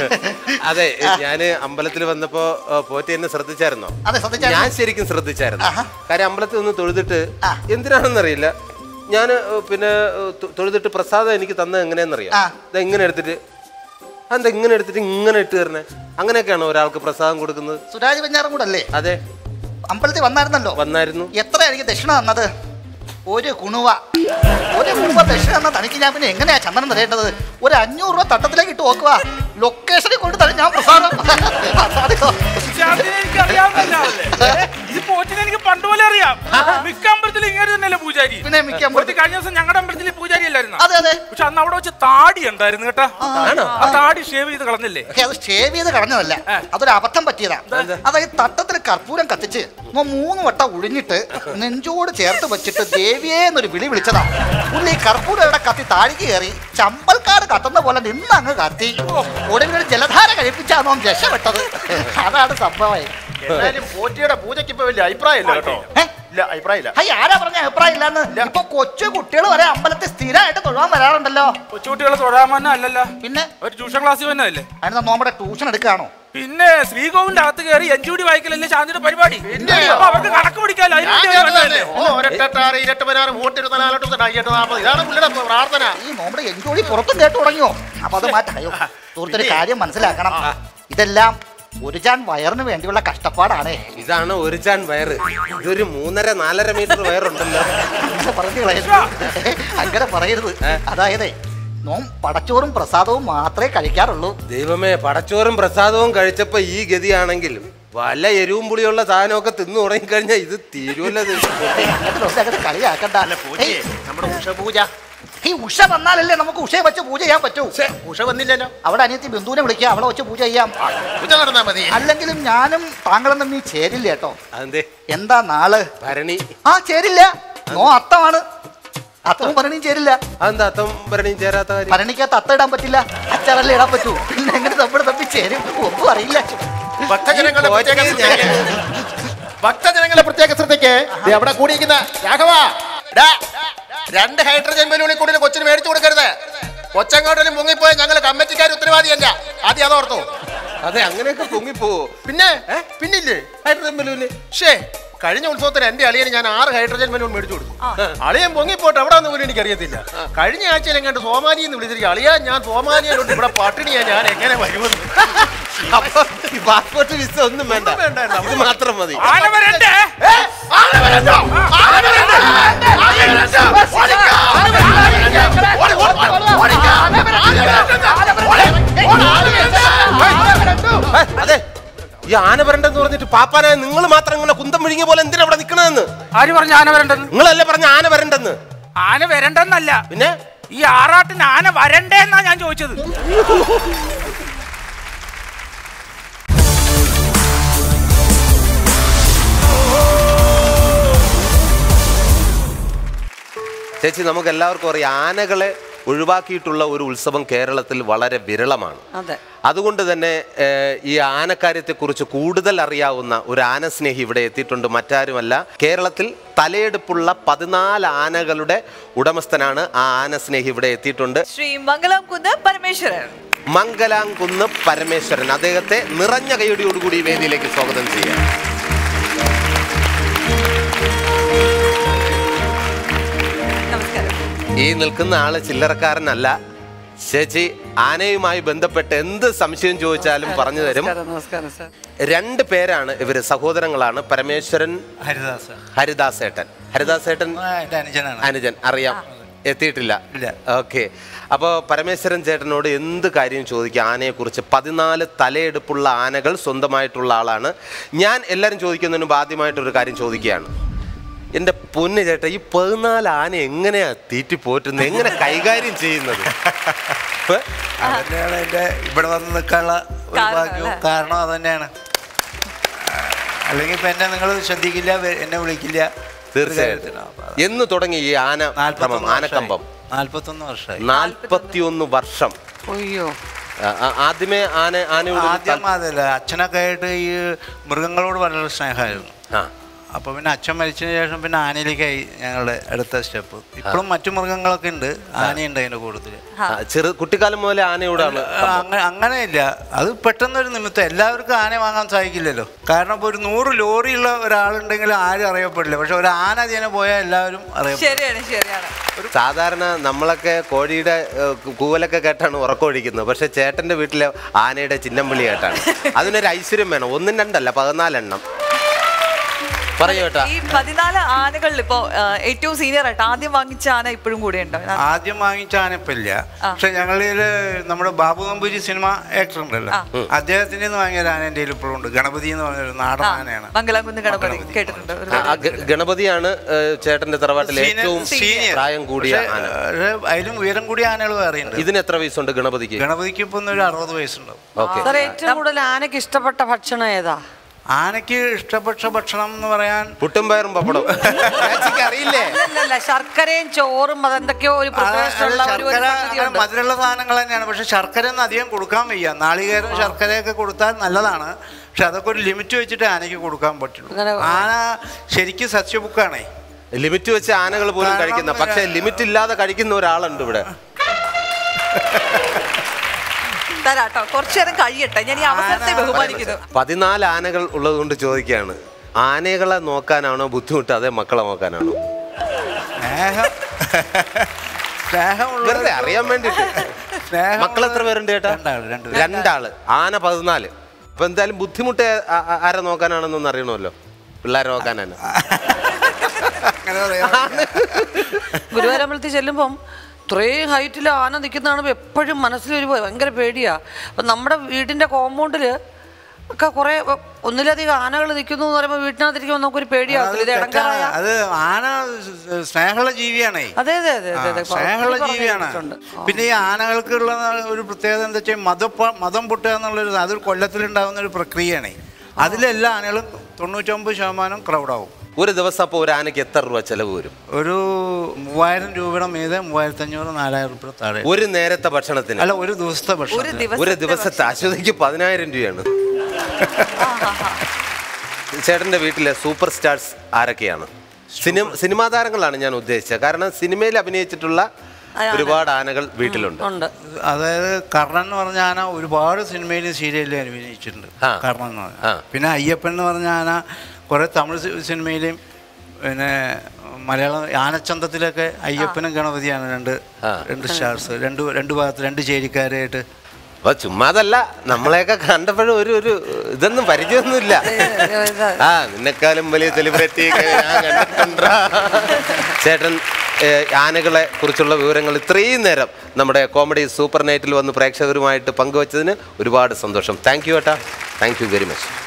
അതെ ഞാന് അമ്പലത്തിൽ വന്നപ്പോ ഏ, പോറ്റി എന്നെ ശ്രദ്ധിച്ചായിരുന്നോ അതെ ശ്രദ്ധിച്ചായിരുന്നു. ഞാൻ ശരിക്കും ശ്രദ്ധിച്ചായിരുന്നു ആഹാ. കാര്യം അമ്പലത്തിൽ നിന്ന് തൊഴുതിട്ട് ആ. എന്തിനാണെന്നറിയില്ല ഞാൻ പിന്നെ ഏ, തൊ- തൊഴുതിട്ട് പ്രസാദം എനിക്ക് തന്നത് എങ്ങനെയാണെന്നറിയാം ആ. ഇത് ഇങ്ങനെ എടുത്തിട്ട് അതെന്താ ഇങ്ങനെ എടുത്തിട്ട് ഇങ്ങനെ ഇട്ട് തരണേ അങ്ങനെയൊക്കെയാണോ ഒരാൾക്ക് പ്രസാദം കൊടുക്കുന്നത് സുരാജ് പഞ്ഞാറമ്മൂട് അല്ലേ അതെ അമ്പലത്തിൽ വന്നായിരുന്നല്ലോ വന്നായിരുന്നു എത്രയായിരിക്കും ദക്ഷിണ തന്നത് ഒരു കുണുവ ഒരു കുണുവ ദക്ഷിണ തന്ന തനിക്ക് ഞാൻ പിന്നെ എങ്ങനെയാ ചന്ദനം തരേണ്ടത് ഒരു അഞ്ഞൂറ് രൂപ തട്ടത്തിലേക്ക് ഇട്ട് നോക്കുക ലൊക്കേഷനിൽ കൊണ്ട് തരും ഞാൻ പ്രസാദം പ്രസാദിക്കോ. ശാന്തിനെ എനിക്ക് അറിയാവുന്ന ആളല്ലേ ഇത് പോറ്റിനെ എനിക്ക് പണ്ട് പോലെ അറിയാം മിക്ക അമ്പലത്തിലും ഇങ്ങനെ തന്നെയല്ലേ പൂജാരി പിന്നെ മിക്ക അമ്പലത്തിൽ- പോറ്റി കഴിഞ്ഞ ദിവസം ഞങ്ങളുടെ അമ്പലത്തിലെ പൂജാരി അല്ലായിരുന്നു അതെ അതെ പക്ഷെ അന്ന് അവിടെ വെച്ച് താടി ഉണ്ടായിരുന്നു കേട്ടാ ആ താടി ഷേവ് ചെയ്ത് കളഞ്ഞില്ലേ പക്ഷെ അത് ഷേവ് ചെയ്ത് കളഞ്ഞതല്ല അതൊരു അബദ്ധം പറ്റിയതാ അതായത് തട്ടത്തിൽ കർപ്പൂരം കത്തിച്ച് മൂ- മൂന്ന് വട്ടം ഒഴിഞ്ഞിട്ട് നെഞ്ചോട് ചേർത്ത് വെച്ചിട്ട് ദേവിയേ എന്നൊരു വിളി വിളിച്ചതാ പുള്ളി ഈ കർപ്പൂരം ഇവിടെ കത്തി താഴേക്ക് കയറി ചമ്പൽക്കാട് കത്തുന്ന പോലെ നിന്ന് അങ്ങ് കത്തി ഒടുവിൽ ഒരു ജലധാര കഴിപ്പിച്ചാണോ അവൻ രക്ഷപ്പെട്ടത് അതാണ് സംഭവം എന്നാലും പോറ്റിയുടെ പൂജയ്ക്ക് ഇപ്പൊ വലിയ അഭിപ്രായം ഇല്ല കേട്ടോ ഏ? ഇല്ല അഭിപ്രായം ഇല്ല ഹൈ ആരാ പറഞ്ഞ അഭിപ്രായം ഇല്ലാന്ന് ഇപ്പൊ കൊച്ചു കുട്ടികൾ വരെ അമ്പലത്തിൽ സ്ഥിരമായിട്ട് തൊഴാൻ വരാറുണ്ടല്ലോ കൊച്ചുകുട്ടികളെ തൊഴാമന്ന അല്ലല്ല പിന്നെ ഒരു ട്യൂഷൻ ക്ലാസ്സിൽ തന്നെ അല്ലേ അതിന് നമ്മുടെ ട്യൂഷൻ എടുക്കുകയാണോ പിന്നെ ശ്രീകോവിലിന്റെ അകത്ത് കയറി എഞ്ചൂടി വായിക്കലല്ലേ ശാന്തിയുടെ പരിപാടി പിന്നെയോ? അപ്പൊ അവർക്ക് കണക്ക് പിടിക്കാലോ അതിന് ഞാൻ വേണ്ടി അവർ കേട്ടതല്ലേ? വന്നതല്ലേ? ഓ ഒരെട്ടാറ് ഇരട്ട് പതിനാറ് മൂട്ട് ഇരുപത്തിനാലോട്ട് അയ്യെട്ട് നാൽപ്പത് ഇതാണ് പുള്ളിയുടെ പ്രാർത്ഥന ഈ നമ്മുടെ എൻജോളി പുറത്തും കേട്ടു തുടങ്ങിയോ അപ്പൊ അത് മാറ്റായോ സുഹൃത്തൊരു കാര്യം മനസ്സിലാക്കണം ഇതെല്ലാം ഒരു ചാൻ വയറിന് വേണ്ടിയുള്ള കഷ്ടപ്പാടാണ് ഇതാണ് ഒരു ചാൻ വയറ് ഇതൊരു മൂന്നര നാലര മീറ്റർ വയറുണ്ടല്ലോ അങ്ങനെ പറഞ്ഞു കളയരുത് അങ്ങനെ പറയരുത് അതായത് നോം പടച്ചോറും പ്രസാദവും മാത്രമേ കഴിക്കാറുള്ളൂ ദൈവമേ പടച്ചോറും പ്രസാദവും കഴിച്ചപ്പോ ഈ ഗതിയാണെങ്കിൽ വല്ല എരിവും പുളിയുള്ള സാധനമൊക്കെ തിന്നു തുടങ്ങിക്കഴിഞ്ഞാൽ ഇത് തീരുവല്ലത് അങ്ങനത്തെ അങ്ങനെ കളിയാക്കണ്ട പൂജയെ, ഏയ്, നമ്മുടെ ഉഷപൂജ ഈ ഉഷ വന്നാലല്ലേ നമുക്ക് ഉഷയെ വെച്ച് പൂജ ചെയ്യാൻ പറ്റൂ ഉഷ വന്നില്ലല്ലോ അവിടെ അനിയത്തി ബന്ധുവിനെ വിളിക്കുക അവളെ വെച്ച് പൂജ ചെയ്യാം പൂജ നടന്നാ മതി അല്ലെങ്കിലും ഞാനും താങ്കളും തമ്മിൽ ചേരില്ല കേട്ടോ അതെന്തേ എന്താ നാള് ഭരണി ആ ചേരില്ല നോ അത്തമാണ് അത്തവും ഭരണിയും ചേരില്ല അതെന്താ അത്തം ഭരണിയും ചേരാത്ത കാര്യം ഭരണിക്കകത്ത് അത്ത ഇടാൻ പറ്റില്ല അച്ചാറല്ലേ ഇടാൻ പറ്റൂ പിന്നെ എങ്ങനെ നമ്മൾ തമ്മിൽ ചേരും ഒന്നും അറിയില്ല ഭക്തജനങ്ങളുടെ ഈ പ്രത്യേക പോറ്റിയെ ശ്രദ്ധയ്ക്ക് ഭക്തജനങ്ങളുടെ പ്രത്യേക ശ്രദ്ധയ്ക്ക് ദേ അവിടെ കൂടിയിരിക്കുന്ന രാഘവ ഡാ, രണ്ട് ഹൈഡ്രജൻ ബലൂണിൽ കൂടുതൽ കൊച്ചിന് മേടിച്ചു കൊടുക്കരുത് കൊച്ചങ്ങോട്ടിലും മുങ്ങിപ്പോയ ഞങ്ങൾ കമ്മിറ്റിക്കാർ ഉത്തരവാദിയല്ല ആദ്യം അതോർത്തു അതെ അങ്ങനെയൊക്കെ പൊങ്ങിപ്പോവോ പിന്നെ പിന്നില്ലേ ഹൈഡ്രജൻ ബലൂന് ഷേ കഴിഞ്ഞ ഉത്സവത്തിന് എന്റെ അളിയന് ഞാൻ ആറ് ഹൈഡ്രജൻ ബലൂൺ മേടിച്ചു കൊടുത്തു അളിയൻ പൊങ്ങിപ്പോട്ട് എവിടെ പോലും എനിക്ക് അറിയത്തില്ല കഴിഞ്ഞ ആഴ്ചയിൽ എങ്ങാണ്ട് സോമാനി എന്ന് വിളിച്ചിരിക്കും അളിയാ ഞാൻ സോമാനിയിലുണ്ട് ഇവിടെ പട്ടിണിയാ ഞാൻ എങ്ങനെ വരുമെന്ന് അപ്പൊ ഈ പാസ്പോർട്ട് വിസ ഒന്നും വേണ്ട ഒന്നും വേണ്ടായിരുന്നു. ഇത് മാത്രം മതി ആന വരണ്ടേ ഏ, അതെ ഈ ആന വരണ്ടെന്ന് പറഞ്ഞിട്ട് പാപ്പാനായ നിങ്ങൾ മാത്രം ഇങ്ങനെ കുന്തം വിഴുങ്ങിയ പോലെ എന്തിനാ അവിടെ നിക്കണെന്ന് ആര് പറഞ്ഞു ആന വരണ്ടെന്ന് നിങ്ങളല്ലേ പറഞ്ഞ ആന വരണ്ടെന്ന് ആന വരണ്ടെന്നല്ല പിന്നെ ഈ ആറാട്ടിന് ആന വരണ്ടേ എന്നാ ഞാൻ ചോദിച്ചത് ചേച്ചി നമുക്ക് എല്ലാവർക്കും അറിയാം ആനകളെ ഒഴിവാക്കിയിട്ടുള്ള ഒരു ഉത്സവം കേരളത്തിൽ വളരെ വിരളമാണ് അതെ അതുകൊണ്ട് തന്നെ ഏഹ്, ഈ ആനക്കാര്യത്തെക്കുറിച്ച് കൂടുതൽ അറിയാവുന്ന ഒരു ആനസ്നേഹി ഇവിടെ എത്തിയിട്ടുണ്ട് മറ്റാരുമല്ല കേരളത്തിൽ തലയെടുപ്പുള്ള പതിനാല് ആനകളുടെ ഉടമസ്ഥനാണ് ആ ആനസ്നേഹി ഇവിടെ എത്തിയിട്ടുണ്ട് ശ്രീ മംഗളം കുന്ന് പരമേശ്വരൻ മംഗലാംകുന്ന് പരമേശ്വരൻ അദ്ദേഹത്തെ നിറഞ്ഞ കൈയടിയോടുകൂടി ഈ വേദിയിലേക്ക് സ്വാഗതം ചെയ്യാം നമസ്കാരം ഈ നിൽക്കുന്ന ആള് ചില്ലറക്കാരനല്ല ചേച്ചി ആനയുമായി ബന്ധപ്പെട്ട് എന്ത് സംശയം ചോദിച്ചാലും പറഞ്ഞു തരും നമസ്കാരം നമസ്കാരം സാർ രണ്ട് പേരാണ് ഇവര് സഹോദരങ്ങളാണ് പരമേശ്വരൻ ഹരിദാസ് ഹരിദാസ് ഏട്ടൻ ഹരിദാസ് ഏട്ടൻ ആ, എൻ്റെ അനുജനാണ് അനുജൻ അറിയാം എത്തിയിട്ടില്ല ഇല്ല. ഓക്കെ അപ്പോൾ പരമേശ്വരൻ ചേട്ടനോട് എന്ത് കാര്യം ചോദിക്കുക ആനയെക്കുറിച്ച് പതിനാല് തലയെടുപ്പുള്ള ആനകൾ സ്വന്തമായിട്ടുള്ള ആളാണ് ഞാൻ എല്ലാവരും ചോദിക്കുന്നതിന് മുമ്പ് ആദ്യമായിട്ടൊരു കാര്യം ചോദിക്കുകയാണ് എൻ്റെ പൊന്ന് ചേട്ടാ ഈ പതിനാല് ആന എങ്ങനെയാ തീറ്റി പോറ്റുന്നത് എങ്ങനെ കൈകാര്യം ചെയ്യുന്നത് ഇപ്പൊ അതന്നെയാണ് എൻ്റെ ഇവിടെ വന്ന് നിൽക്കാനുള്ള ഒരു കാരണം ഭാഗ്യവും അല്ലേ? കാരണം അത് തന്നെയാണ് അല്ലെങ്കിൽ ഇപ്പം എന്നെ നിങ്ങൾ ശ്രദ്ധിക്കില്ല വെ- എന്നെ വിളിക്കില്ല ഒരു കാര്യത്തിനും. തീർച്ചയായിട്ടും അപ്പൊ അത് എന്ന് തുടങ്ങി ഈ ആന ക്രമം നാല്പത്തൊന്ന് ആനക്കമ്പം വർഷമായി. നാല്പത്തൊന്ന് വർഷമായി നാൽപ്പത്തിയൊന്ന് വർഷം അയ്യോ ആ, ആ, ആദ്യമേ ആന ആനയോട് ഒരു ആദ്യം അതല്ല അച്ഛനൊക്കെ ആയിട്ട് ഈ മൃഗങ്ങളോട് വളരെ സ്നേഹമായിരുന്നു ആ അപ്പോൾ പിന്നെ അച്ഛൻ മരിച്ചതിന് ശേഷം പിന്നെ ആനയിലേക്കായി ഞങ്ങളുടെ അടുത്ത സ്റ്റെപ്പ് ഇപ്പോഴും മറ്റു മൃഗങ്ങളൊക്കെ ഉണ്ട് ആനയുണ്ട് അതിൻ്റെ കൂട്ടത്തിൽ ആ, ചെറു കുട്ടിക്കാലം മുതലേ ആനയോടാണ് അങ്ങനെ അങ്ങനെയില്ല അത് പെട്ടെന്നൊരു നിമിത്തം എല്ലാവർക്കും ആന വാങ്ങാൻ സാധിക്കില്ലല്ലോ കാരണം ഇപ്പോൾ ഒരു നൂറ് ലോറിയുള്ള ഒരാളുണ്ടെങ്കിൽ ആരും അറിയപ്പെടില്ല പക്ഷെ ഒരു ആന അതിനെ പോയാൽ എല്ലാവരും അറിയപ്പെടും ശരിയാണ് ശരിയാണ് സാധാരണ നമ്മളൊക്കെ കോഴിയുടെ ഏഹ്, കൂവലൊക്കെ കേട്ടാണ് ഉറക്കമൊഴിക്കുന്നത് പക്ഷെ ചേട്ടന്റെ വീട്ടിലെ ആനയുടെ ചിഹ്നം വിളി കേട്ടാണ് അതിനൊരു ഐശ്വര്യം വേണം ഒന്നും രണ്ടല്ല പതിനാലെണ്ണം പറയൂ കേട്ടാ ഈ പതിനാല് ആനകളിൽ ഇപ്പോ ആ, ഏറ്റവും സീനിയർ ആയിട്ട് ആദ്യം വാങ്ങിച്ച ആന ഇപ്പോഴും കൂടെ ഉണ്ടോ ആദ്യം വാങ്ങിച്ച ആന ഇപ്പം ഇല്ല പക്ഷെ ഞങ്ങളിൽ നമ്മുടെ ബാബു നമ്പൂരി സിനിമ ആക്ടർ ഉണ്ടല്ലോ അദ്ദേഹത്തിൻ്റെ നിന്ന് വാങ്ങിയ ഒരു ആന എൻ്റെ കയ്യിൽ ഇപ്പോഴും ഉണ്ട് ഗണപതി എന്ന് പറഞ്ഞൊരു നാടൻ ആനയാണ് മംഗലാംകുന്ന് ഗണപതി കേട്ടിട്ടുണ്ട് ഒരു ആ, ആ, ഗ- ഗണപതിയാണ് ഏഹ്, ചേട്ടന്റെ തറവാട്ടിലെ ഏറ്റവും സീനിയർ പ്രായം കൂടിയ പക്ഷേ, ആന പക്ഷേ അതിലും ഉയരം കൂടിയ ആനകൾ വേറെയുണ്ട് ഇതിന് എത്ര വയസ്സുണ്ട് ഗണപതിക്ക് ഗണപതിക്ക് ഇപ്പൊ ഒന്ന് ഒരു അറുപത് വയസ്സുണ്ടാവും ഓക്കെ സാർ ഏറ്റവും കൂടുതൽ ആനയ്ക്ക് ഇഷ്ടപ്പെട്ട ഭക്ഷണം ഏതാ ആനയ്ക്ക് ഇഷ്ടപ്പെട്ട ഭക്ഷണം എന്ന് പറയാൻ പുട്ടും പയറും പപ്പടം ചേച്ചിക്ക് അറിയില്ലേ അല്ലല്ല ശർക്കരയും ചോറും അതെന്തൊക്കെയോ ഒരു ആ, അത് preparation ഉള്ള ഒരു- ഒരു ശർക്കര സംഗതി അങ്ങനെ ഉണ്ട്. മധുരമുള്ള സാധനങ്ങൾ തന്നെയാണ് പക്ഷെ ശർക്കര ഒന്നും അധികം കൊടുക്കാൻ വയ്യ നാളികേരം ശർക്കരയൊക്കെ കൊടുത്താൽ നല്ലതാണ് പക്ഷെ അതൊക്കെ ഒരു ലിമിറ്റ് വെച്ചിട്ട് ആനയ്ക്ക് കൊടുക്കാൻ പറ്റുള്ളൂ അങ്ങനെ ആന ശരിക്കും സസ്യബുക്കാണേ ലിമിറ്റ് വെച്ച് ആനകൾ പോലും കാരണം കഴിക്കുന്ന പക്ഷെ ലിമിറ്റ് ഇല്ലാതെ കഴിക്കുന്ന ഒരാളുണ്ട് ഇവിടെ തരാട്ടോ കുറച്ചു നേരം കഴിയട്ടെ ഞാൻ ഈ അവസരത്തെ ബഹുമാനിക്കുന്നു പതിനാല് ആനകൾ ഉള്ളത് കൊണ്ട് ചോദിക്കുകയാണ് ആനകളെ നോക്കാനാണോ ബുദ്ധിമുട്ട് അതേ മക്കളെ നോക്കാനാണോ സ്നേഹം സ്നേഹമുള്ള വെറുതെ അറിയാൻ വേണ്ടിട്ട് സ്നേഹമുള്ള- മക്കൾ എത്ര പേരുണ്ട് ചേട്ടാ രണ്ടാള് രണ്ടുപേര് രണ്ടാള് ആന പതിനാല് അപ്പൊ എന്തായാലും ബുദ്ധിമുട്ട് ആ- ആ- ആരെ നോക്കാനാണെന്നൊന്ന് അറിയണമല്ലോ പിള്ളേരെ നോക്കാനാണ് അങ്ങനെ പറയാം ഗുരുവായൂരമ്പലത്തിൽ ചെല്ലുമ്പം ഇത്രയും ഹൈറ്റിൽ ആന നിൽക്കുന്ന കാണുമ്പോൾ എപ്പോഴും മനസ്സിലൊരു ഭയങ്കര പേടിയാ അപ്പം നമ്മുടെ വീടിൻ്റെ കോമ്പൗണ്ടിൽ ഒക്കെ കുറേ ഒന്നിലധികം ആനകൾ നിൽക്കുന്നു എന്ന് പറയുമ്പോൾ വീട്ടിനകത്തിരിക്കുമ്പോൾ നമുക്കൊരു പേടിയാവത്തില്ല ഇത് അത് ഇടങ്കാറായ തെറ്റാണ്. അത് ആന സ്നേഹമുള്ള ജീവിയാണേ അതെ അതെ അതെ അതെ അതെ ആ, സ്നേഹമുള്ള പറഞ്ഞു ജീവിയാണ് കേട്ടിട്ടുണ്ട്. ആ. പിന്നെ ഈ ആനകൾക്കുള്ള ഒരു പ്രത്യേകത എന്താ വെച്ചാൽ മതം മതം പൊട്ടുക എന്നുള്ളൊരു അതൊരു കൊല്ലത്തിലുണ്ടാകുന്ന ഒരു പ്രക്രിയയാണ് അതിലെല്ലാ ആനകളും തൊണ്ണൂറ്റൊമ്പത് ശതമാനം ക്രൗഡാവും ഒരു ദിവസം അപ്പോൾ ഒരു ആനയ്ക്ക് എത്ര രൂപ ചെലവ് വരും ഒരു മൂവായിരം രൂപയുടെ മീതെ മൂവായിരത്തി അഞ്ഞൂറ് നാലായിരം രൂപ താഴെ ഒരു നേരത്തെ ഭക്ഷണത്തിന് അല്ല ഒരു ദിവസത്തെ ഒരു ഭക്ഷണം ഒരു ദിവസത്തെ ദിവസത്തെ അശ്വതിക്ക് പതിനായിരം രൂപയാണ് ചേട്ടന്റെ വീട്ടിലെ സൂപ്പർ സ്റ്റാർസ് ആരൊക്കെയാണ് സിനിമ സിനിമാ താരങ്ങളാണ് ഞാൻ ഉദ്ദേശിച്ചത് കാരണം സിനിമയിൽ അഭിനയിച്ചിട്ടുള്ള ഒരുപാട് ആനകൾ വീട്ടിലുണ്ട് ഉണ്ട് അതായത് കർണൻ എന്ന് പറഞ്ഞ ആന ഒരുപാട് സിനിമയിലും സീരിയലിലും അഭിനയിച്ചിട്ടുണ്ട് ആ. കർണൻ എന്ന് ആ. പറഞ്ഞ പിന്നെ അയ്യപ്പൻ എന്ന് പറഞ്ഞ ആന കുറേ തമിഴ് സി- സിനിമയിലെയും പിന്നെ മലയാളം ആനച്ചന്തത്തിലൊക്കെ അയ്യപ്പനും ഗണപതിയാണ് രണ്ട് രണ്ട് സ്റ്റാർസ് രണ്ട് രണ്ട് ഭാഗത്ത് രണ്ട് ചേരിക്കാരായിട്ട് അപ്പൊ ചുമ്മാതല്ല നമ്മളെയൊക്കെ കണ്ടപ്പോഴും ഒരു ഒരു ഇതൊന്നും പരിചയമൊന്നുമില്ല ആ നിന്നെക്കാളും വലിയ സെലിബ്രിറ്റി ഞാൻ കണ്ടിട്ടുണ്ടാ ചേട്ടൻ ഏ, ആനകളെ കുറിച്ചുള്ള വിവരങ്ങൾ ഇത്രയും നേരം നമ്മുടെ കോമഡി സൂപ്പർ നൈറ്റിൽ വന്ന് പ്രേക്ഷകരുമായിട്ട് പങ്കുവച്ചതിന് ഒരുപാട് സന്തോഷം താങ്ക് യു ഏട്ടാ താങ്ക് യു വെരി മച്ച്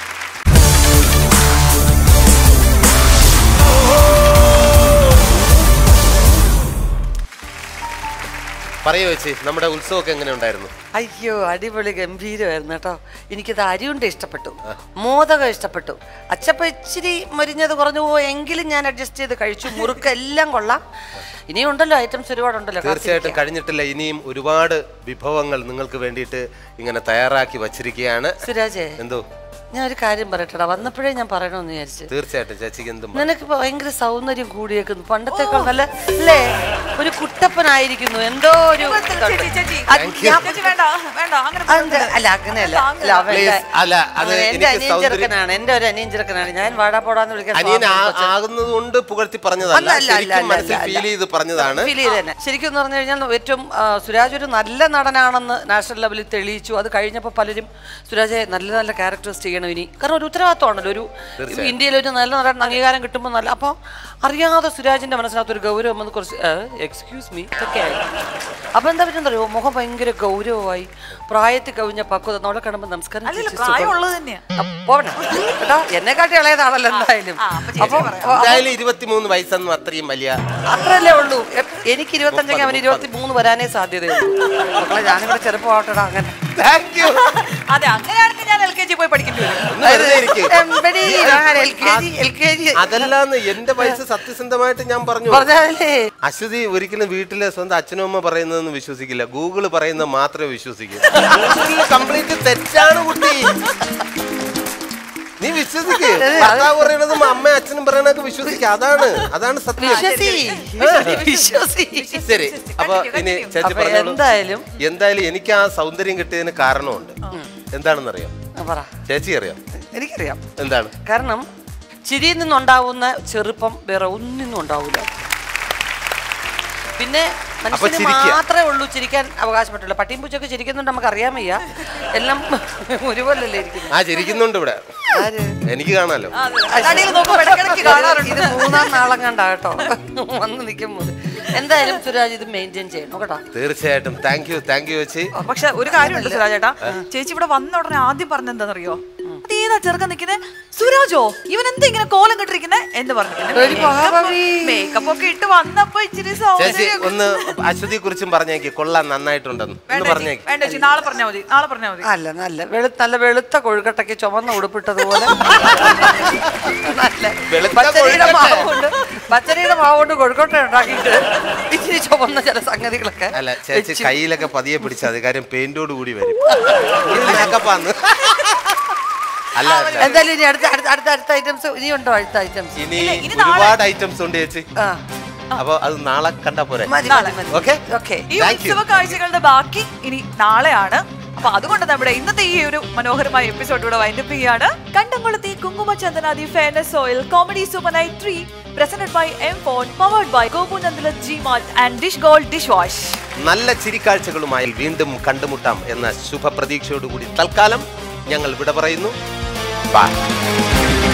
പറയൂ ചേച്ചി നമ്മുടെ ഉത്സവമൊക്കെ എങ്ങനെ ഉണ്ടായിരുന്നു അയ്യോ അടിപൊളി ഗംഭീരമായിരുന്നു കേട്ടോ എനിക്കിത് അരിയുണ്ട ഇഷ്ടപ്പെട്ടു മോദകം ഇഷ്ടപ്പെട്ടു അച്ചപ്പ ഇച്ചിരി മരിഞ്ഞത് കുറഞ്ഞു പോ എങ്കിലും ഞാൻ അഡ്ജസ്റ്റ് ചെയ്ത് കഴിച്ചു മുറുക്ക് എല്ലാം കൊള്ളാം ഇനിയും ഉണ്ടല്ലോ ഐറ്റംസ് ഒരുപാടുണ്ടല്ലോ തീർച്ചയായിട്ടും കാത്തിരിക്കാം. കഴിഞ്ഞിട്ടില്ല ഇനിയും ഒരുപാട് വിഭവങ്ങൾ നിങ്ങൾക്ക് വേണ്ടിയിട്ട് ഇങ്ങനെ തയ്യാറാക്കി വച്ചിരിക്കുകയാണ് സുരാജേ എന്തോ ഞാൻ ഒരു കാര്യം പറയട്ടെടാ വന്നപ്പോഴേ ഞാൻ പറയണമെന്ന് വിചാരിച്ചു തീർച്ചയായിട്ടും ചേച്ചിക്ക് എന്തും പറയാം. നിനക്ക് ഭയങ്കര സൗന്ദര്യം കൂടിയേക്കുന്നു പണ്ടത്തേക്കാൾ നല്ല അല്ലേ ഒരു കുട്ടപ്പനായിരിക്കുന്നു എന്തോ ഒരു ചേച്ചി ചേച്ചി അത് ഞാൻ- ചേച്ചി വേണ്ട വേണ്ട അങ്ങനെ അതെന്താ? അല്ല അങ്ങനെയല്ല അല്ല അവൻ Please, എൻ്റെ- അല്ല, അത് അവൻ എൻ്റെ എനിക്ക് അനിയൻ സൗന്ദര്യം- ചെറുക്കനാണ് എൻ്റെ ഒരു അനിയൻ ചെറുക്കനാണ് ഞാൻ വാടാ പോടാന്ന് വിളിക്കാൻ അനിയൻ സ്വാതന്ത്ര്യം ആ- കൊച്ചൻ. ആകുന്നത് കൊണ്ട് പുകഴ്ത്തി പറഞ്ഞതല്ല അല്ല, അല്ല, ശരിക്കും അല്ല, മനസ്സിൽ അല്ല, ഫീൽ ചെയ്ത് പറഞ്ഞതാണ് ഫീൽ ചെയ്ത് തന്നെ ശരിക്കും എന്ന് പറഞ്ഞു കഴിഞ്ഞാൽ ഏറ്റവും ആ, സുരാജ് ഒരു നല്ല നടനാണെന്ന് നാഷണൽ ലെവലിൽ തെളിയിച്ചു അത് കഴിഞ്ഞപ്പോൾ പലരും സുരാജെ നല്ല നല്ല ക്യാരക്ടേഴ്സ് ചെയ്യണം ഇനി കാരണം ഒരു ഉത്തരവാദിത്തമാണല്ലോ ഒരു തീർച്ചയായും. ഇന്ത്യയിൽ ഒരു നല്ല നടൻ അംഗീകാരം കിട്ടുമ്പോൾ നല്ല അപ്പോൾ അറിയാതെ സുരാജിന്റെ മനസ്സിനകത്ത് ഒരു ഗൗരവം വന്ന് കുറച്ച് എക്സ്ക്യൂസ് മീ ഇതൊക്കെ ആയി അപ്പോൾ എന്താ പറ്റുന്നറിയോ മുഖം ഭയങ്കര ഗൗരവമായി പ്രായത്തിൽ കവിഞ്ഞ പക്വത നമ്മളെ കാണുമ്പോൾ നമസ്കാരം അല്ലല്ലോ ചേച്ചി, സുഖം. പ്രായമുള്ളത് തന്നെയാ ആ, പോവണേ കേട്ടോ എന്നെക്കാട്ടി ഇളയതാണല്ലോ എന്തായാലും ആ, അപ്പൊ ചേച്ചി അപ്പം പറയാം. എന്തായാലും ഇരുപത്തിമൂന്ന് വയസ്സൊന്നും അത്രയും വലിയ അത്രല്ലേ ഉള്ളൂ എ- എനിക്ക് ഇരുപത്തഞ്ചെങ്കിൽ അവന് ഇരുപത്തി മൂന്ന് വരാനേ സാധ്യതയുള്ളൂ മക്കളെ ഞാനിവിടെ ചെറുപ്പമാവട്ടെടാ അങ്ങനെ താങ്ക് യു അതെ അങ്ങനെയാണെങ്കിൽ ഞാൻ എൽ കെ ജി പോയി പഠിക്കേണ്ടി വരും എമ്പടി, ഞാൻ LKG, LKG. അതല്ലാന്ന് എന്റെ വയസ്സ് സത്യസന്ധമായിട്ട് ഞാൻ പറഞ്ഞു പറഞ്ഞാലേ അശ്വതി ഒരിക്കലും വീട്ടിലെ സ്വന്തം അച്ഛനും അമ്മ പറയുന്നതൊന്നും വിശ്വസിക്കില്ല ഗൂഗിള് പറയുന്നത് മാത്രമേ വിശ്വസിക്കൂ കംപ്ലീറ്റ് തെറ്റാണ് കുട്ടി നീ വിശ്വസിക്കേ ഭർത്താവ് പറയണതും അമ്മ അച്ഛനും പറയണതൊക്കെ വിശ്വസിക്കുക അതാണ് അതാണ് സത്യം വിശ്വസി വിശ്വസി ശരി അപ്പൊ ഇനി ചേച്ചി അപ്പൊ പറഞ്ഞോളൂ എന്തായാലും എന്തായാലും എനിക്ക് ആ സൗന്ദര്യം കിട്ടിയതിന് കാരണമുണ്ട് എന്താണെന്നറിയാം ആ, പറ ചേച്ചി അറിയാം എനിക്കറിയാം എന്താണ് കാരണം ചിരിയിൽ നിന്നുണ്ടാവുന്ന ചെറുപ്പം വേറെ ഒന്നിന്നും ഉണ്ടാവില്ല പിന്നെ മനുഷ്യന് ചിരിക്കുക. മാത്രമേ ഉള്ളൂ ചിരിക്കാൻ അവകാശപ്പെട്ടുള്ളൂ പട്ടിയും പൂച്ചയൊക്കെ ചിരിക്കുന്നുണ്ട് നമുക്ക് അറിയാൻ വയ്യ എല്ലാം ഒരുപോലല്ലേ ഇരിക്കുന്നത് ആ ചിരിക്കുന്നുണ്ട് ഇവിടെ ആര്? എനിക്ക് കാണാലോ കണ്ണാടിയിൽ നോക്കുമ്പോൾ ഇടയ്ക്കിടയ്ക്ക് കാണാറുണ്ട് ഇത് മൂന്നാം നാളം കണ്ടാ കേട്ടോ വന്ന് നിൽക്കുമ്പോൾ എന്തായാലും സുരാജ് ഇത് മെയിൻറ്റെയിൻ ചെയ്യണം കേട്ടോ തീർച്ചയായിട്ടും താങ്ക് യു താങ്ക് യു ചേച്ചി പക്ഷെ ഒരു കാര്യമുണ്ട് സുരാജേട്ടാ ചേച്ചി ഇവിടെ വന്ന ഉടനെ ആദ്യം പറഞ്ഞ എന്താണെന്നറിയോ അതേതാ ചെറുക്കൻ നിൽക്കുന്നത് സുരാജോ ഇവൻ എന്താ ഇങ്ങനെ കോലം കെട്ടിരിക്കുന്നത് എന്ന് ഒരു പാവമേ. പറഞ്ഞു മേക്കപ്പ് ഒക്കെ ഇട്ട് വന്നപ്പോ ഇച്ചിരി ചേച്ചി സൗന്ദര്യം ഒന്ന് അശ്വതിയെ കുറിച്ചും പറഞ്ഞേക്ക് കൊള്ളാൻ നന്നായിട്ടുണ്ടെന്ന് ഒന്ന് വേണ്ട ചേച്ചി, പറഞ്ഞേക്ക് വേണ്ട ചേച്ചി നാളെ പറഞ്ഞാ മതി നാളെ പറഞ്ഞാ മതി അല്ല നല്ല വെളു നല്ല വെളുത്ത കൊഴുക്കട്ടയ്ക്ക് ചുമന്ന ഉടുപ്പിട്ടതുപോലെ നല്ല വെളുത്ത പച്ചരിയുടെ കൊഴുക്കട്ട. മാവ് കൊണ്ട് പച്ചരിയുടെ മാവ് കൊണ്ട് കൊഴുക്കട്ട ഉണ്ടാക്കിയിട്ട് ഇച്ചിരി ചുമന്ന ചില സംഗതികളൊക്കെ അല്ല ചേച്ചി വെച്ച് കയ്യിലൊക്കെ പതിയെ പിടിച്ചാൽ മതി കാര്യം പെയിന്റോട് കൂടി വരും ഇത് മേക്കപ്പാന്ന് അല്ല അല്ല. എന്തായാലും ഇനി അടുത്ത അടുത്ത അടുത്ത അടുത്ത ഐറ്റംസ് ഇനി ഉണ്ടോ അടുത്ത ഐറ്റംസ് ഇനി ഇല്ല, ഇനി നാളെ- ഒരുപാട് ഐറ്റംസ് ഉണ്ട് ചേച്ചി ആ അപ്പൊ അത് നാളെ കണ്ടാ പോരെ മതി നാളെ. മതി മതി ഓക്കെ ഓക്കെ ഈ Thank you. ഉത്സവ കാഴ്ചകളുടെ ബാക്കി ഇനി നാളെയാണ് അപ്പൊ അതുകൊണ്ട് നമ്മുടെ ഇന്നത്തെ ഈ ഒരു മനോഹരമായ എപ്പിസോഡ് ഇവിടെ വൈൻഡപ്പ് ചെയ്യാണ് കണ്ടംകുളത്തി Kunkuma Chandanadi fairness oil comedy super night three presented by M phone powered by Gopu Nandala G mart and dish gold dish wash നല്ല ചിരിക്കാഴ്ചകളുമായി വീണ്ടും കണ്ടുമുട്ടാം എന്ന ശുഭപ്രതീക്ഷയോടുകൂടി തൽക്കാലം ഞങ്ങൾ വിട പറയുന്നു ബൈ